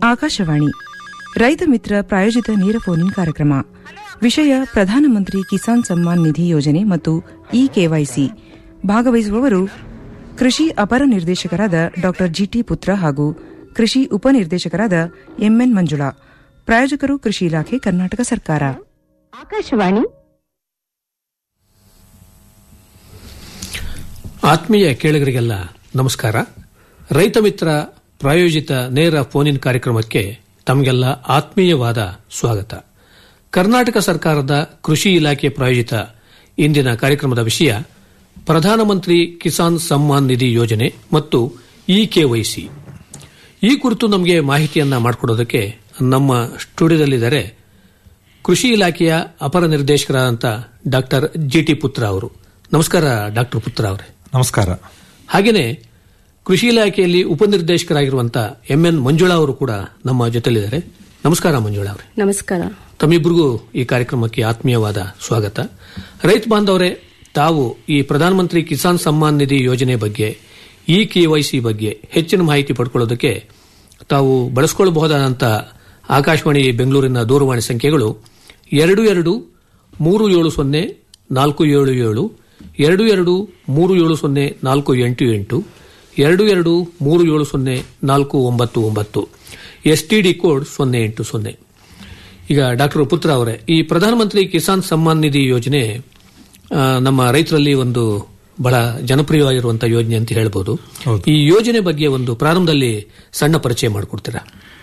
ಆಕಾಶವಾಣಿ ರೈತ ಮಿತ್ರ ಪ್ರಾಯೋಜಿತ ನೇರ ಫೋನ್ ಇನ್ ಕಾರ್ಯಕ್ರಮ ವಿಷಯ ಪ್ರಧಾನಮಂತ್ರಿ ಕಿಸಾನ್ ಸಮ್ಮಾನ್ ನಿಧಿ ಯೋಜನೆ ಮತ್ತು ಇ ಕೆವೈಸಿ ಭಾಗವಹಿಸುವವರು ಕೃಷಿ ಅಪರ ನಿರ್ದೇಶಕರಾದ ಡಾ ಜಿಟಿ ಪುತ್ರ ಹಾಗೂ ಕೃಷಿ ಉಪನಿರ್ದೇಶಕರಾದ ಎಂಎನ್ ಮಂಜುಳಾ ಪ್ರಾಯೋಜಕರು ಕೃಷಿ ಇಲಾಖೆ ಕರ್ನಾಟಕ ಸರ್ಕಾರ ಆಕಾಶವಾಣಿ ಆತ್ಮೀಯ ಕೇಳುಗರಿಗೆಲ್ಲ ನಮಸ್ಕಾರ ರೈತ ಮಿತ್ರ ಪ್ರಾಯೋಜಿತ ನೇರ ಫೋನ್ ಇನ್ ಕಾರ್ಯಕ್ರಮಕ್ಕೆ ತಮಗೆಲ್ಲ ಆತ್ಮೀಯವಾದ ಸ್ವಾಗತ ಕರ್ನಾಟಕ ಸರ್ಕಾರದ ಕೃಷಿ ಇಲಾಖೆ ಪ್ರಾಯೋಜಿತ ಇಂದಿನ ಕಾರ್ಯಕ್ರಮದ ವಿಷಯ ಪ್ರಧಾನಮಂತ್ರಿ ಕಿಸಾನ್ ಸಮ್ಮಾನ್ ನಿಧಿ ಯೋಜನೆ ಮತ್ತು ಇ ಕೆವೈಸಿ ಈ ಕುರಿತು ನಮಗೆ ಮಾಹಿತಿಯನ್ನ ಮಾಡಿಕೊಡೋದಕ್ಕೆ ನಮ್ಮ ಸ್ಟುಡಿಯೋದಲ್ಲಿದ್ದಾರೆ ಕೃಷಿ ಇಲಾಖೆಯ ಅಪರ ನಿರ್ದೇಶಕರಾದಂಥ ಡಾಕ್ಟರ್ ಜಿಟಿ ಪುತ್ರ ಅವರು ನಮಸ್ಕಾರ ಡಾಕ್ಟರ್ ಪುತ್ರ ಅವರೇ ನಮಸ್ಕಾರ ಹಾಗೆಯೇ ಕೃಷಿ ಇಲಾಖೆಯಲ್ಲಿ ಉಪನಿರ್ದೇಶಕರಾಗಿರುವಂತಹ ಎಂಎನ್ ಮಂಜುಳಾ ಅವರು ಕೂಡ ನಮ್ಮ ಜೊತೆಲಿದ್ದಾರೆ ನಮಸ್ಕಾರ ಮಂಜುಳಾ ಅವರೇ ನಮಸ್ಕಾರ ತಮ್ಮಿಬ್ಬರಿಗೂ ಈ ಕಾರ್ಯಕ್ರಮಕ್ಕೆ ಆತ್ಮೀಯವಾದ ಸ್ವಾಗತ ರೈತ ಬಾಂಧವರೇ ತಾವು ಈ ಪ್ರಧಾನಮಂತ್ರಿ ಕಿಸಾನ್ ಸಮ್ಮಾನ್ ನಿಧಿ ಯೋಜನೆ ಬಗ್ಗೆ ಇ ಕೆವೈಸಿ ಬಗ್ಗೆ ಹೆಚ್ಚಿನ ಮಾಹಿತಿ ಪಡ್ಕೊಳ್ಳೋದಕ್ಕೆ ತಾವು ಬಳಸಿಕೊಳ್ಳಬಹುದಾದಂತಹ ಆಕಾಶವಾಣಿ ಬೆಂಗಳೂರಿನ ದೂರವಾಣಿ ಸಂಖ್ಯೆಗಳು ಎರಡು ಎರಡು ಮೂರು ಏಳು ಸೊನ್ನೆ ನಾಲ್ಕು ಏಳು ಏಳು ಎರಡು ಎರಡು ಮೂರು ಏಳು ಸೊನ್ನೆ ನಾಲ್ಕು ಎಂಟು ಎಂಟು ಎರಡು ಎರಡು ಮೂರು ಏಳು ಸೊನ್ನೆ ನಾಲ್ಕು ಒಂಬತ್ತು ಒಂಬತ್ತು ಎಸ್ಟಿಡಿ ಕೋಡ್ ಸೊನ್ನೆ ಎಂಟು ಸೊನ್ನೆ ಈಗ ಡಾಕ್ಟರ್ ಪುತ್ರ ಅವರೇ ಈ ಪ್ರಧಾನಮಂತ್ರಿ ಕಿಸಾನ್ ಸಮ್ಮಾನ್ ನಿಧಿ ಯೋಜನೆ ಆ, ನಮ್ಮ ರೈತರಲ್ಲಿ ಒಂದು ಬಹಳ ಜನಪ್ರಿಯವಾಗಿರುವಂತಹ ಯೋಜನೆ ಅಂತ ಹೇಳ್ಬೋದು ಹೌದು. ಈ ಯೋಜನೆ ಬಗ್ಗೆ ಒಂದು ಪ್ರಾರಂಭದಲ್ಲಿ ಸಣ್ಣ ಪರಿಚಯ ಮಾಡಿಕೊಡ್ತೀರಾ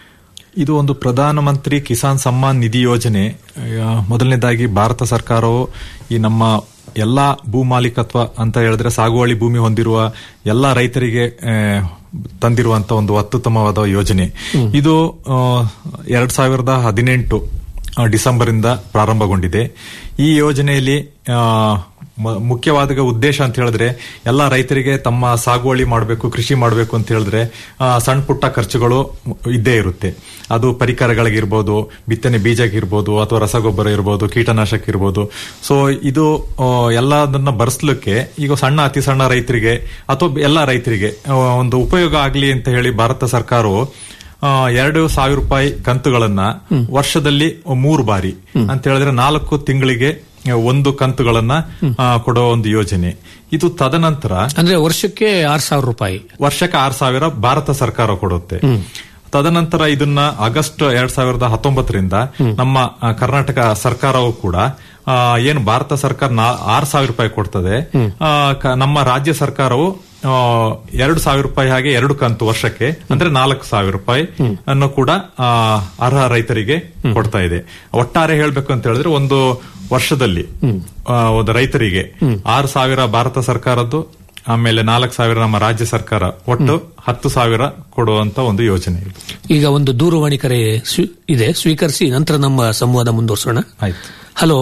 ಇದು ಒಂದು ಪ್ರಧಾನಮಂತ್ರಿ ಕಿಸಾನ್ ಸಮ್ಮಾನ್ ನಿಧಿ ಯೋಜನೆ ಆ, ಮೊದಲನೇದಾಗಿ ಭಾರತ ಸರ್ಕಾರವು ಈ ನಮ್ಮ ಎಲ್ಲಾ ಭೂ ಮಾಲೀಕತ್ವ ಅಂತ ಹೇಳಿದ್ರೆ ಸಾಗುವಳಿ ಭೂಮಿ ಹೊಂದಿರುವ ಎಲ್ಲಾ ರೈತರಿಗೆ ಆ, ತಂದಿರುವಂತ ಒಂದು ಅತ್ಯುತ್ತಮವಾದ ಯೋಜನೆ ಇದು ಆ, ಎರಡ್ ಸಾವಿರದ ಹದಿನೆಂಟು ಆ, ಡಿಸೆಂಬರ್ ಇಂದ ಪ್ರಾರಂಭಗೊಂಡಿದೆ ಈ ಯೋಜನೆಯಲ್ಲಿ ಆ, ಮ- ಮುಖ್ಯವಾದ ಉದ್ದೇಶ ಅಂತ ಹೇಳಿದ್ರೆ ಎಲ್ಲ ರೈತರಿಗೆ ತಮ್ಮ ಸಾಗುವಳಿ ಮಾಡಬೇಕು ಕೃಷಿ ಮಾಡಬೇಕು ಅಂತ ಹೇಳಿದ್ರೆ ಆ, ಸಣ್ಣ ಪುಟ್ಟ ಖರ್ಚುಗಳು ಇದ್ದೇ ಇರುತ್ತೆ ಅದು ಪರಿಕರಗಳಿಗಿರ್ಬೋದು ಬಿತ್ತನೆ ಬೀಜಕ್ಕಿರ್ಬೋದು ಅಥವಾ ರಸಗೊಬ್ಬರ ಇರ್ಬೋದು ಕೀಟನಾಶಕ ಇರ್ಬೋದು ಸೊ ಇದು ಆ, ಎಲ್ಲದನ್ನ ಭರಿಸ್ಲಿಕ್ಕೆ ಈಗ ಸಣ್ಣ ಅತಿ ಸಣ್ಣ ರೈತರಿಗೆ ಅಥವಾ ಎಲ್ಲ ರೈತರಿಗೆ ಆ, ಒಂದು ಉಪಯೋಗ ಆಗಲಿ ಅಂತ ಹೇಳಿ ಭಾರತ ಸರ್ಕಾರವು ಆ, ಎರಡು ಸಾವಿರ ರೂಪಾಯಿ ಕಂತುಗಳನ್ನ ವರ್ಷದಲ್ಲಿ ಮೂರು ಬಾರಿ ಅಂತ ಹೇಳಿದ್ರೆ ನಾಲ್ಕು ತಿಂಗಳಿಗೆ ಒಂದು ಕಂತುಗಳನ್ನ ಆ, ಕೊಡೋ ಒಂದು ಯೋಜನೆ ಇದು ತದನಂತರ ಅಂದ್ರೆ ವರ್ಷಕ್ಕೆ ಆರು ಸಾವಿರ ರೂಪಾಯಿ ವರ್ಷಕ್ಕೆ ಆರು ಸಾವಿರ ಭಾರತ ಸರ್ಕಾರ ಕೊಡುತ್ತೆ ತದನಂತರ ಇದನ್ನ ಆಗಸ್ಟ್ ಎರಡ್ ಸಾವಿರದ ಹತ್ತೊಂಬತ್ತರಿಂದ ನಮ್ಮ ಆ, ಕರ್ನಾಟಕ ಸರ್ಕಾರವು ಕೂಡ ಆ, ಏನು ಭಾರತ ಸರ್ಕಾರ ನಾ- ಆರು ಸಾವಿರ ರೂಪಾಯಿ ಕೊಡ್ತದೆ ಆ, ಕ- ನಮ್ಮ ರಾಜ್ಯ ಸರ್ಕಾರವು ಆ, ಎರಡು ಸಾವಿರ ರೂಪಾಯಿ ಹಾಗೆ ಎರಡು ಕಂತು ವರ್ಷಕ್ಕೆ ಅಂದ್ರೆ ನಾಲ್ಕು ಸಾವಿರ ರೂಪಾಯಿ ಅನ್ನು ಕೂಡ ಆ, ಅರ್ಹ ರೈತರಿಗೆ ಕೊಡ್ತಾ ಇದೆ ಒಟ್ಟಾರೆ ಹೇಳ್ಬೇಕು ಅಂತ ಹೇಳಿದ್ರೆ ಒಂದು ವರ್ಷದಲ್ಲಿ ಆ, ಒಂದು ರೈತರಿಗೆ ಆರು ಸಾವಿರ ಭಾರತ ಸರ್ಕಾರದ್ದು ಆಮೇಲೆ ನಾಲ್ಕು ಸಾವಿರ ನಮ್ಮ ರಾಜ್ಯ ಸರ್ಕಾರ ಒಟ್ಟು ಹತ್ತು ಸಾವಿರ ಕೊಡುವಂತ ಒಂದು ಯೋಜನೆ ಇದು ಈಗ ಒಂದು ದೂರವಾಣಿ ಕರೆ ಸ್ವೀ- ಇದೆ ಸ್ವೀಕರಿಸಿ ನಂತರ ನಮ್ಮ ಸಂವಾದ ಮುಂದುವರಿಸೋಣ ಆಯ್ತು ಹಲೋ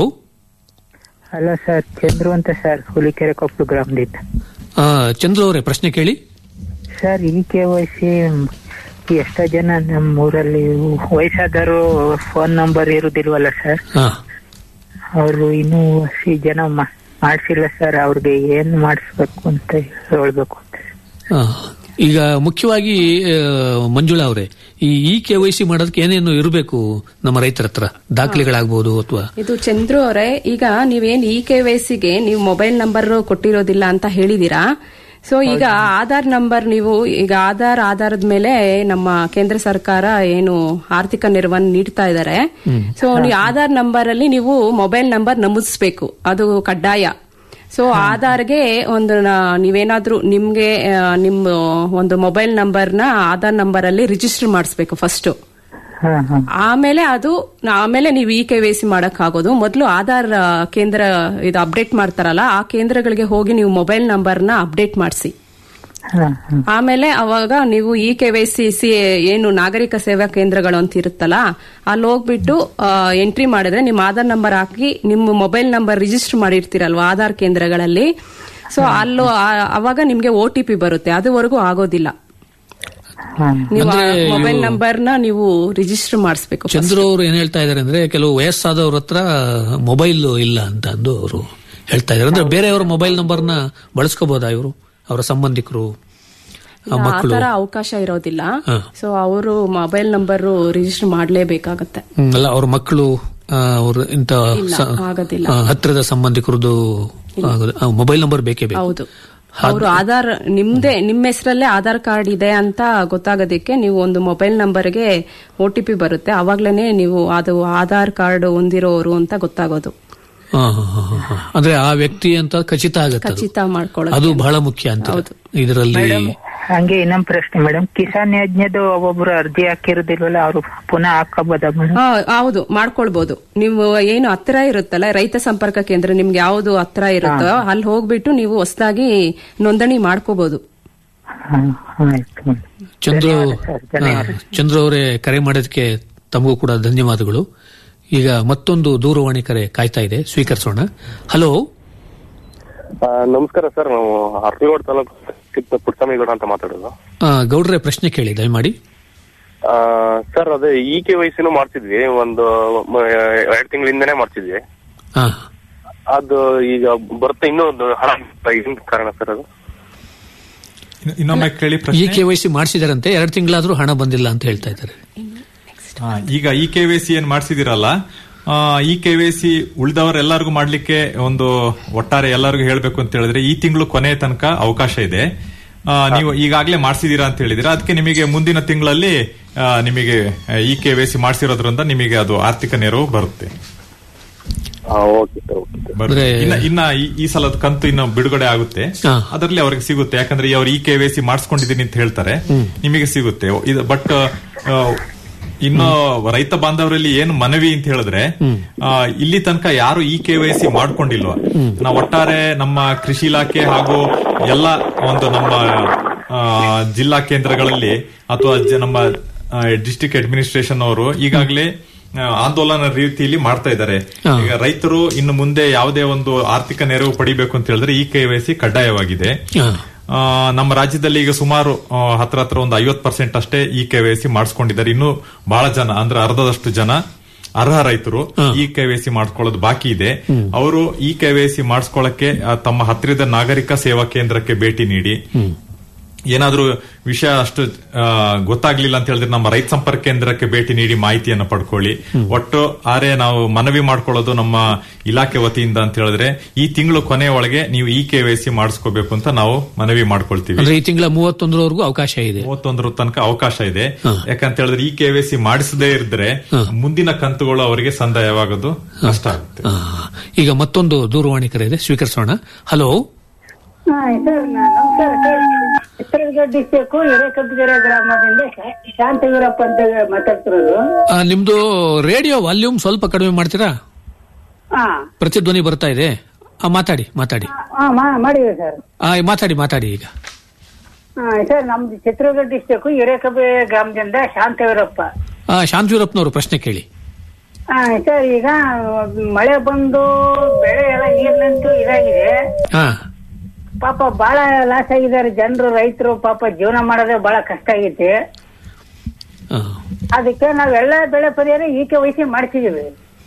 ಹಲೋ ಸರ್ ಚಂದ್ರು ಅಂತ ಸರ್ ಹುಲಿಕೆರೆ ಕೊಪ್ಪಳು ಗ್ರಾಮದಿಂದ ಆ, ಚಂದ್ರ ಅವರೇ ಪ್ರಶ್ನೆ ಕೇಳಿ ಸರ್ ಈ ಕೆ ವೈ ಸಿ ಎಷ್ಟೋ ಜನ ನಮ್ಮ ಊರಲ್ಲಿ ವಯಸ್ಸಾದವರು ಫೋನ್ ನಂಬರ್ ಇರುದಿಲ್ವಲ್ಲ ಸರ್ ಹಾ ಅವರು ಇನ್ನೂ ಈ ಜನ ಮಾ- ಮಾಡ್ಸಿಲ್ಲ ಸರ್ ಅವ್ರಿಗೆ ಏನ್ ಮಾಡಿಸ್ಬೇಕು ಅಂತ ಹೇಳ್ಬೇಕು ಅಂತ ಆ, ಈಗ ಮುಖ್ಯವಾಗಿ ಆ, ಮಂಜುಳಾ ಅವರೇ ಈ ಇ ಕೆ ವೈ ಸಿ ಮಾಡೋದಕ್ಕೆ ಏನೇನು ಇರಬೇಕು ನಮ್ಮ ರೈತರ ಹತ್ರ ದಾಖಲೆಗಳಾಗ್ಬೋದು ಅಥವಾ ಇದು ಚಂದ್ರು ಅವರೇ ಈಗ ನೀವೇನ್ ಇ ಕೆ ವೈ ಸಿಗೆ ನೀವು ಮೊಬೈಲ್ ನಂಬರ್ ಕೊಟ್ಟಿರೋದಿಲ್ಲ ಅಂತ ಹೇಳಿದೀರಾ ಸೊ ಈಗ ಆಧಾರ್ ನಂಬರ್ ನೀವು ಈಗ ಆಧಾರ್ ಆಧಾರದ ಮೇಲೆ ನಮ್ಮ ಕೇಂದ್ರ ಸರ್ಕಾರ ಏನು ಆರ್ಥಿಕ ನೆರವನ್ನು ನೀಡ್ತಾ ಇದ್ದಾರೆ ಸೊ ನೀವು ಆಧಾರ್ ನಂಬರ್ ಅಲ್ಲಿ ನೀವು ಮೊಬೈಲ್ ನಂಬರ್ ನಮೂದಿಸ್ಬೇಕು ಅದು ಕಡ್ಡಾಯ ಸೊ ಆಧಾರ್ಗೆ ಒಂದು ನ- ನೀವೇನಾದ್ರೂ ನಿಮ್ಗೆ ಆ, ನಿಮ್ಮ ಒಂದು ಮೊಬೈಲ್ ನಂಬರ್ನ ಆಧಾರ್ ನಂಬರ್ ಅಲ್ಲಿ ರಿಜಿಸ್ಟರ್ ಮಾಡಿಸ್ಬೇಕು ಫಸ್ಟ್ ಹಾ ಹಾ ಆಮೇಲೆ ಅದು ಆಮೇಲೆ ನೀವು ಇ ಕೆ ವೈ ಸಿ ಮಾಡಕ್ ಆಗೋದು ಮೊದಲು ಆಧಾರ್ ಆ, ಕೇಂದ್ರ ಇದು ಅಪ್ಡೇಟ್ ಮಾಡ್ತಾರಲ್ಲ ಆ ಕೇಂದ್ರಗಳಿಗೆ ಹೋಗಿ ನೀವು ಮೊಬೈಲ್ ನಂಬರ್ನ ಅಪ್ಡೇಟ್ ಮಾಡಿಸಿ ಹಾ ಹಾ ಆಮೇಲೆ ಅವಾಗ ನೀವು E K Y C C ಏನು ನಾಗರಿಕ ಸೇವಾ ಕೇಂದ್ರಗಳು ಅಂತ ಇರುತ್ತಲ್ಲ ಅಲ್ಲಿ ಹೋಗ್ಬಿಟ್ಟು ಎಂಟ್ರಿ ಮಾಡಿದ್ರೆ ನಿಮ್ಮ ಆಧಾರ್ ನಂಬರ್ ಹಾಕಿ ನಿಮ್ಮ ಮೊಬೈಲ್ ನಂಬರ್ ರಿಜಿಸ್ಟರ್ ಮಾಡಿರ್ತೀರಲ್ವಾ ಆಧಾರ್ ಕೇಂದ್ರಗಳಲ್ಲಿ ಸೊ ಅಲ್ಲೂ ಆ- ಅವಾಗ ನಿಮ್ಗೆ ಒ ಟಿ ಪಿ ಬರುತ್ತೆ ಅದುವರೆಗೂ ಆಗೋದಿಲ್ಲ ಹಾ ನೀವು ಅಂದ್ರೆ ಮೊಬೈಲ್ ನಂಬರ್ನ ನೀವು ರಿಜಿಸ್ಟರ್ ಮಾಡಿಸ್ಬೇಕು ಚಂದ್ರ ಅವರು ಏನ್ ಹೇಳ್ತಾ ಇದಾರೆ ಅಂದ್ರೆ ಕೆಲವು ವಯಸ್ಸಾದವ್ರ ಹತ್ರ ಮೊಬೈಲ್ ಇಲ್ಲ ಅಂತ ಅಂದು ಅವರು ಹೇಳ್ತಾ ಇದಾರೆ ಅಂದ್ರೆ ಬೇರೆಯವರ ಮೊಬೈಲ್ ನಂಬರ್ನ ಬಳಸ್ಕೋಬಹುದಾ ಇವರು ಅವರ ಸಂಬಂಧಿಕರು ಆ ಮಕ್ಕಳು ಆತರ ಅವಕಾಶ ಇರೋದಿಲ್ಲ ಹಾ. ಸೊ ಅವರು ಮೊಬೈಲ್ ನಂಬರ್ ರಿಜಿಸ್ಟರ್ ಮಾಡ್ಲೇಬೇಕಾಗತ್ತೆ ಹ್ಮ್, ಅಲ್ಲ ಅವ್ರ ಮಕ್ಕಳು ಆ, ಅವ್ರ ಇಂತ ಇಲ್ಲ, ಸ- ಆಗೋದಿಲ್ಲ. ಆ, ಹತ್ತಿರದ ಸಂಬಂಧಿಕರದ್ದು ಆಗೋದು- ಆ, ಮೊಬೈಲ್ ನಂಬರ್ ಬೇಕೇ ಬೇಕು ಹೌದು ಅವರು ಆಧಾರ್ ನಿಮ್ದೇ ನಿಮ್ಮ ಹೆಸರಲ್ಲೇ ಆಧಾರ್ ಕಾರ್ಡ್ ಇದೆ ಅಂತ ಗೊತ್ತಾಗೋದಕ್ಕೆ ನೀವು ಒಂದು ಮೊಬೈಲ್ ನಂಬರ್ಗೆ ಒ ಟಿ ಪಿ ಬರುತ್ತೆ ಅವಾಗ್ಲೇನೆ ನೀವು ಅದು ಆಧಾರ್ ಕಾರ್ಡ್ ಹೊಂದಿರೋರು ಅಂತ ಗೊತ್ತಾಗೋದು ಹಾ, ಹಾ, ಹಾ, ಹಾ, ಹಾ. ಅಂದ್ರೆ ಆ ವ್ಯಕ್ತಿ ಅಂತ ಖಚಿತ ಆಗತ್ತೆ ಅದು. ಖಚಿತ ಮಾಡ್ಕೊಳ್ಳೋದು ಅದು ಬಹಳ ಮುಖ್ಯ ಅಂತ ಹೌದು. ಇದರಲ್ಲಿ ಹಂಗೆ ಇನ್ನೊಂದ್ ಪ್ರಶ್ನೆ ಮೇಡಮ್ ಕಿಸಾನ್ ಯೋಜನೆದು ಒಬ್ಬೊಬ್ರು ಅರ್ಜಿ ಹಾಕಿರೋದಿಲ್ವಲ್ಲ ಅವರು ಪುನಃ ಹಾಕೋಬೋದಾ ಮೇಡಮ್ ಆ, ಹೌದು ಮಾಡ್ಕೊಳ್ಬಹುದು ನೀವು ಏನು ಹತ್ರ ಇರುತ್ತಲ್ಲ ರೈತ ಸಂಪರ್ಕ ಕೇಂದ್ರ ನಿಮ್ಗೆ ಯಾವ್ದು ಹತ್ರ ಇರುತ್ತೋ ಅಲ್ಲಿ ಹೋಗ್ಬಿಟ್ಟು ನೀವು ಹೊಸದಾಗಿ ನೋಂದಣಿ ಮಾಡ್ಕೋಬಹುದು ಆಯ್ತು ಮೇಡಮ್ ಚಂದ್ರು ಸರ್, ಧನ್ಯವಾದ. ಆ, ಚಂದ್ರು ಅವರೇ ಕರೆ ಮಾಡೋದಕ್ಕೆ ತಮಗೂ ಕೂಡ ಧನ್ಯವಾದಗಳು ಈಗ ಮತ್ತೊಂದು ದೂರವಾಣಿ ಕರೆ ಕಾಯ್ತಾ ಇದೆ ಸ್ವೀಕರಿಸೋಣ ಹಲೋ ಆ, ನಮಸ್ಕಾರ ಸರ್ ನಾವು ಅರ್ಲಿಗೋಡ್ ತಾಲೂಕು ಕಿತ್ತ ಪುಟ್ಟಸ್ವಾಮಿಗೌಡ ಅಂತ ಮಾತಾಡೋದು ಆ, ಗೌಡ್ರೆ ಪ್ರಶ್ನೆ ಕೇಳಿ ದಯಮಾಡಿ ಆ, ಸರ್ ಅದೇ ಇ ಕೆ ವಯಸ್ಸಿನೂ ಮಾಡ್ತಿದ್ವಿ ಒಂದು ಮ- ಎರಡ್ ತಿಂಗಳಿಂದನೇ ಮಾಡ್ತಿದ್ವಿ ಹಾ ಅದು ಈಗ ಬರುತ್ತೆ ಇನ್ನೂ ಒಂದು ಹಣ ಏನ್ ಕಾರಣ ಸರ್ ಅದು ಇನ್ನು- ಇನ್ನೊಮ್ಮೆ ಕೇಳಿ ಇ ಪ್ರಶ್ನೆ ಕೆ ವೈ ಸಿ ಮಾಡಿಸಿದಾರಂತೆ ಎರಡು ತಿಂಗಳಾದ್ರೂ ಹಣ ಬಂದಿಲ್ಲ ಅಂತ ಹೇಳ್ತಾ ಇದ್ದಾರೆ ಹಾ, ಈಗ ಈ ಕೆ ವೈ ಸಿ ಏನ್ ಮಾಡಿಸಿದಿರಲ್ಲ ಈ ಕೆ ವೈ ಸಿ ಉಳಿದವರೆಲ್ಲರಿಗೂ ಮಾಡ್ಲಿಕ್ಕೆ ಒಂದು ಒಟ್ಟಾರೆ ಎಲ್ಲರಿಗೂ ಹೇಳ್ಬೇಕು ಅಂತ ಹೇಳಿದ್ರೆ ಈ ತಿಂಗಳು ಕೊನೆ ತನಕ ಅವಕಾಶ ಇದೆ ಆ, ನೀವು ಈಗಾಗಲೇ ಮಾಡಿಸಿದೀರಾ ಅಂತ ಹೇಳಿದಿರಾ ಅದಕ್ಕೆ ನಿಮಗೆ ಮುಂದಿನ ತಿಂಗಳಲ್ಲಿ ಆ, ನಿಮಗೆ ಇ ಕೆ ವೈ ಸಿ ಮಾಡಿಸಿರೋದ್ರಿಂದ ನಿಮಗೆ ಅದು ಆರ್ಥಿಕ ನೆರವು ಬರುತ್ತೆ ಓಕೆ ಸರ್ ಓಕೆ ಸರ್ ಬರುತ್ತೆ. ಅಂದ್ರೆ- ಇನ್ನ ಇನ್ನ ಈ- ಈ ಸಲದ ಕಂತು ಇನ್ನು ಬಿಡುಗಡೆ ಆಗುತ್ತೆ ಹಾ. ಅದರಲ್ಲಿ ಅವ್ರಿಗೆ ಸಿಗುತ್ತೆ ಯಾಕಂದ್ರೆ ಅವ್ರು ಈ ಕೆ ವೈ ಸಿ ಮಾಡಿಸ್ಕೊಂಡಿದ್ದೀನಿ ಅಂತ ಹೇಳ್ತಾರೆ ನಿಮಗೆ ಸಿಗುತ್ತೆ ಇದು ಬಟ್ ಇನ್ನು ರೈತ ಬಾಂಧವರಲ್ಲಿ ಏನು ಮನವಿ ಅಂತ ಹೇಳಿದ್ರೆ ಆ, ಇಲ್ಲಿ ತನಕ ಯಾರು ಈ ಕೆ ವೈ ಸಿ ಮಾಡ್ಕೊಂಡಿಲ್ವಾ ನಾವು ಒಟ್ಟಾರೆ ನಮ್ಮ ಕೃಷಿ ಇಲಾಖೆ ಹಾಗೂ ಎಲ್ಲ ಒಂದು ನಮ್ಮ ಆ, ಜಿಲ್ಲಾ ಕೇಂದ್ರಗಳಲ್ಲಿ ಅಥವಾ ಜ- ನಮ್ಮ ಡಿಸ್ಟಿಕ್ ಅಡ್ಮಿನಿಸ್ಟ್ರೇಷನ್ ಅವರು ಈಗಾಗಲೇ ಆ, ಆಂದೋಲನ ರೀತಿಯಲ್ಲಿ ಮಾಡ್ತಾ ಇದ್ದಾರೆ ಹಾ. ಈಗ ರೈತರು ಇನ್ನು ಮುಂದೆ ಯಾವುದೇ ಒಂದು ಆರ್ಥಿಕ ನೆರವು ಪಡಿಬೇಕು ಅಂತ ಹೇಳಿದ್ರೆ ಈ ಕೆವೈಸಿ ಕಡ್ಡಾಯವಾಗಿದೆ ಹಾ. ಆ, ನಮ್ಮ ರಾಜ್ಯದಲ್ಲಿ ಈಗ ಸುಮಾರು ಆ, ಹತ್ರ ಹತ್ರ ಒಂದು ಐವತ್ ಪರ್ಸೆಂಟ್ ಅಷ್ಟೇ ಈ ಕೆವೈಸಿ ಮಾಡಿಸ್ಕೊಂಡಿದ್ದಾರೆ ಇನ್ನು ಬಹಳ ಜನ ಅಂದ್ರೆ ಅರ್ಧದಷ್ಟು ಜನ ಅರ್ಹ ರೈತರು ಈ ಕೆವೈಸಿ ಮಾಡಿಸ್ಕೊಳ್ಳೋದು ಬಾಕಿ ಇದೆ ಅವರು ಈ ಕೆವೈಸಿ ಮಾಡಿಸ್ಕೊಳ್ಳಕ್ಕೆ ಆ, ತಮ್ಮ ಹತ್ತಿರದ ನಾಗರಿಕ ಸೇವಾ ಕೇಂದ್ರಕ್ಕೆ ಭೇಟಿ ನೀಡಿ ಏನಾದ್ರೂ ವಿಷಯ ಅಷ್ಟು ಆ, ಗೊತ್ತಾಗ್ಲಿಲ್ಲ ಅಂತ ಹೇಳಿದ್ರೆ ನಮ್ಮ ರೈತ ಸಂಪರ್ಕ ಕೇಂದ್ರಕ್ಕೆ ಭೇಟಿ ನೀಡಿ ಮಾಹಿತಿಯನ್ನು ಪಡ್ಕೊಳ್ಳಿ ಒಟ್ಟು ಆರೆ ನಾವು ಮನವಿ ಮಾಡ್ಕೊಳ್ಳೋದು ನಮ್ಮ ಇಲಾಖೆ ವತಿಯಿಂದ ಅಂತ ಹೇಳಿದ್ರೆ ಈ ತಿಂಗಳು ಕೊನೆಯ ಒಳಗೆ ನೀವು ಈ ಕೆ ವೈ ಸಿ ಮಾಡಿಸ್ಕೋಬೇಕು ಅಂತ ನಾವು ಮನವಿ ಮಾಡ್ಕೊಳ್ತೀವಿ ಅಂದ್ರೆ ಈ ತಿಂಗಳ ಮೂವತ್ತೊಂದರವರೆಗೂ ಅವಕಾಶ ಇದೆ ಮೂವತ್ತೊಂದರ ತನಕ ಅವಕಾಶ ಇದೆ ಯಾಕಂತ ಹೇಳಿದ್ರೆ ಈ ಕೆ ವೈ ಸಿ ಮಾಡಿಸದೇ ಇದ್ರೆ ಮುಂದಿನ ಕಂತುಗಳು ಅವರಿಗೆ ಸಂದಾಯವಾಗೋದು ಕಷ್ಟ ಆಗುತ್ತೆ ಆ, ಈಗ ಮತ್ತೊಂದು ದೂರವಾಣಿ ಕರೆ ಇದೆ ಸ್ವೀಕರಿಸೋಣ ಹಲೋ ಹಾ, ಸರ್ ನಾ- ನಮಸ್ಕಾರ ಸರ್ ಚಿತ್ರದುರ್ಗ ಡಿಸ್ಟಿಕ್ ಹಿರೇಕಬ್ಬಿಗೆರೆ ಗ್ರಾಮದಿಂದ ಶಾ- ಶಾಂತವೀರಪ್ಪ ಅಂತ ಮಾತಾಡ್ತಿರೋದು ಆ, ನಿಮ್ದು ರೇಡಿಯೋ ವಾಲ್ಯೂಮ್ ಸ್ವಲ್ಪ ಕಡಿಮೆ ಮಾಡ್ತೀರಾ ಹಾ ಪ್ರತಿಧ್ವನಿ ಬರ್ತಾ ಇದೆ ಆ, ಮಾತಾಡಿ ಮಾತಾಡಿ ಹಾ ಮಾ- ಮಾಡಿದೆ ಸರ್ ಆ, ಮಾತಾಡಿ ಮಾತಾಡಿ ಈಗ ಹಾ ಸರ್ ನಮ್ದು ಚಿತ್ರದುರ್ಗ ಡಿಸ್ಟಿಕ್ ಹಿರೇಕಬ್ಬಿ ಗ್ರಾಮದಿಂದ ಶಾಂತವೀರಪ್ಪ ಆ, ಶಾಂತಿವೀರಪ್ಪನವರು ಪ್ರಶ್ನೆ ಕೇಳಿ ಹಾ ಸರ್ ಈಗ ಮಳೆ ಬಂದು ಬೆಳೆ ಎಲ್ಲ ನೀರ್ ನಿಂತು ಇದಾಗಿದೆ ಹಾ ಪಾಪ ಬಹಳ ಲಾಸ್ ಆಗಿದ್ದಾರೆ ಜನರು ರೈತರು ಪಾಪ ಜೀವನ ಮಾಡೋದೇ ಬಹಳ ಕಷ್ಟ ಆಗೈತಿ ಆ. ಅದಕ್ಕೆ ನಾವೆಲ್ಲ ಬೆಳೆ ಪರಿಹಾರ ಈಕೆ ವಹಿಸಿ ಮಾಡ್ತಿದೀವಿ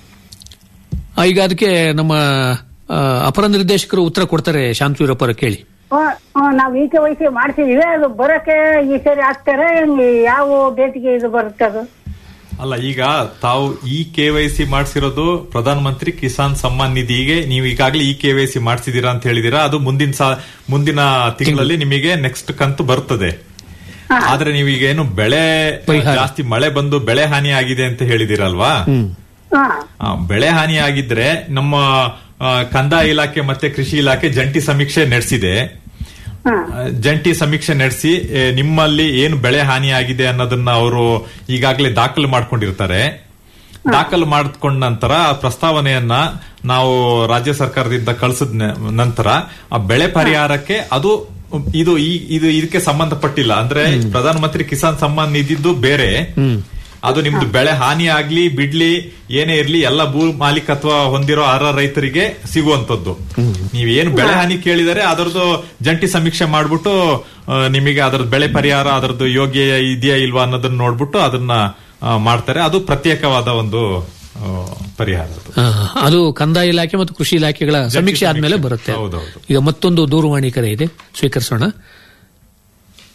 ಆ, ಈಗ ಅದಕ್ಕೆ ನಮ್ಮ ಆ, ಅಪರ ನಿರ್ದೇಶಕರು ಉತ್ತರ ಕೊಡ್ತಾರೆ ಶಾಂತಿವೀರಪ್ಪರ ಕೇಳಿ ಹ್ಮ್, ಹ್ಮ್, ನಾವ್ ಈಕೆ ವಹಿಸಿ ಮಾಡ್ತಿದೀವಿ ಅದು ಬರಕ್ಕೆ ಈ ಸರಿ ಆಗ್ತಾರೆ ಯಾವ ಡೇಟ್ಗೆ ಇದು ಬರುತ್ತೆ ಅದು ಅಲ್ಲ ಈಗ ತಾವು ಈ ಕೆ ವೈ ಸಿ ಮಾಡಿಸಿರೋದು ಪ್ರಧಾನ ಮಂತ್ರಿ ಕಿಸಾನ್ ಸಮ್ಮಾನ್ ನಿಧಿಗೆ ನೀವು ಈಗಾಗಲೇ ಈ ಕೆ ವೈ ಸಿ ಮಾಡಿಸಿದೀರಾ ಅಂತ ಹೇಳಿದೀರಾ ಅದು ಮುಂದಿನ ಸಾ- ಮುಂದಿನ ತಿಂಗಳಲ್ಲಿ ನಿಮಗೆ ನೆಕ್ಸ್ಟ್ ಕಂತು ಬರ್ತದೆ ಆದ್ರೆ ನೀವು ಈಗ ಏನು ಬೆಳೆ ಪರಿಹಾರ. ಜಾಸ್ತಿ ಮಳೆ ಬಂದು ಬೆಳೆ ಹಾನಿ ಆಗಿದೆ ಅಂತ ಹೇಳಿದಿರಲ್ವಾ ಹಾ ಆ, ಬೆಳೆ ಹಾನಿ ಆಗಿದ್ರೆ ನಮ್ಮ ಆ, ಕಂದಾಯ ಇಲಾಖೆ ಮತ್ತೆ ಕೃಷಿ ಇಲಾಖೆ ಜಂಟಿ ಸಮೀಕ್ಷೆ ನಡೆಸಿದೆ ಹಾ ಆ, ಜಂಟಿ ಸಮೀಕ್ಷೆ ನಡೆಸಿ ಎ, ನಿಮ್ಮಲ್ಲಿ ಏನು ಬೆಳೆ ಹಾನಿ ಆಗಿದೆ ಅನ್ನೋದನ್ನ ಅವರು ಈಗಾಗಲೇ ದಾಖಲು ಮಾಡ್ಕೊಂಡಿರ್ತಾರೆ ದಾಖಲು ಮಾಡ್ಕೊಂಡ ನಂತರ ಆ ಪ್ರಸ್ತಾವನೆಯನ್ನ ನಾವು ರಾಜ್ಯ ಸರ್ಕಾರದಿಂದ ಕಳಿಸಿದ ನಂತರ ಆ ಬೆಳೆ ಪರಿಹಾರಕ್ಕೆ ಅದು ಇದು ಈ ಇದು ಇದಕ್ಕೆ ಸಂಬಂಧಪಟ್ಟಿಲ್ಲ ಅಂದ್ರೆ ಪ್ರಧಾನಮಂತ್ರಿ ಕಿಸಾನ್ ಸಮ್ಮಾನ್ ನಿಧಿದ್ದು ಬೇರೆ ಅದು ನಿಮ್ದು ಬೆಳೆ ಹಾನಿ ಆಗ್ಲಿ ಬಿಡ್ಲಿ ಏನೇ ಇರ್ಲಿ ಎಲ್ಲ ಭೂ ಮಾಲೀಕತ್ವ ಹೊಂದಿರೋ ಅರ್ಹ ರೈತರಿಗೆ ಸಿಗುವಂತದ್ದು ನೀವೇನು ಬೆಳೆ ಹಾನಿ ಕೇಳಿದರೆ ಅದರದ್ದು ಜಂಟಿ ಸಮೀಕ್ಷೆ ಮಾಡ್ಬಿಟ್ಟು ಆ, ನಿಮಗೆ ಅದರ ಬೆಳೆ ಪರಿಹಾರ ಅದರದ್ದು ಯೋಗ್ಯ ಇದೆಯಾ ಇಲ್ವಾ ಅನ್ನೋದನ್ನ ನೋಡ್ಬಿಟ್ಟು ಅದನ್ನ ಆ, ಮಾಡ್ತಾರೆ ಅದು ಪ್ರತ್ಯೇಕವಾದ ಒಂದು ಆ, ಪರಿಹಾರ ಅದು. ಆ, ಅದು ಕಂದಾಯ ಇಲಾಖೆ ಮತ್ತು ಕೃಷಿ ಇಲಾಖೆಗಳ ಸಮೀಕ್ಷೆ ಆದ್ಮೇಲೆ ಬರುತ್ತೆ ಹೌದೌದು. ಈಗ ಮತ್ತೊಂದು ದೂರವಾಣಿ ಕರೆ ಇದೆ ಸ್ವೀಕರಿಸೋಣ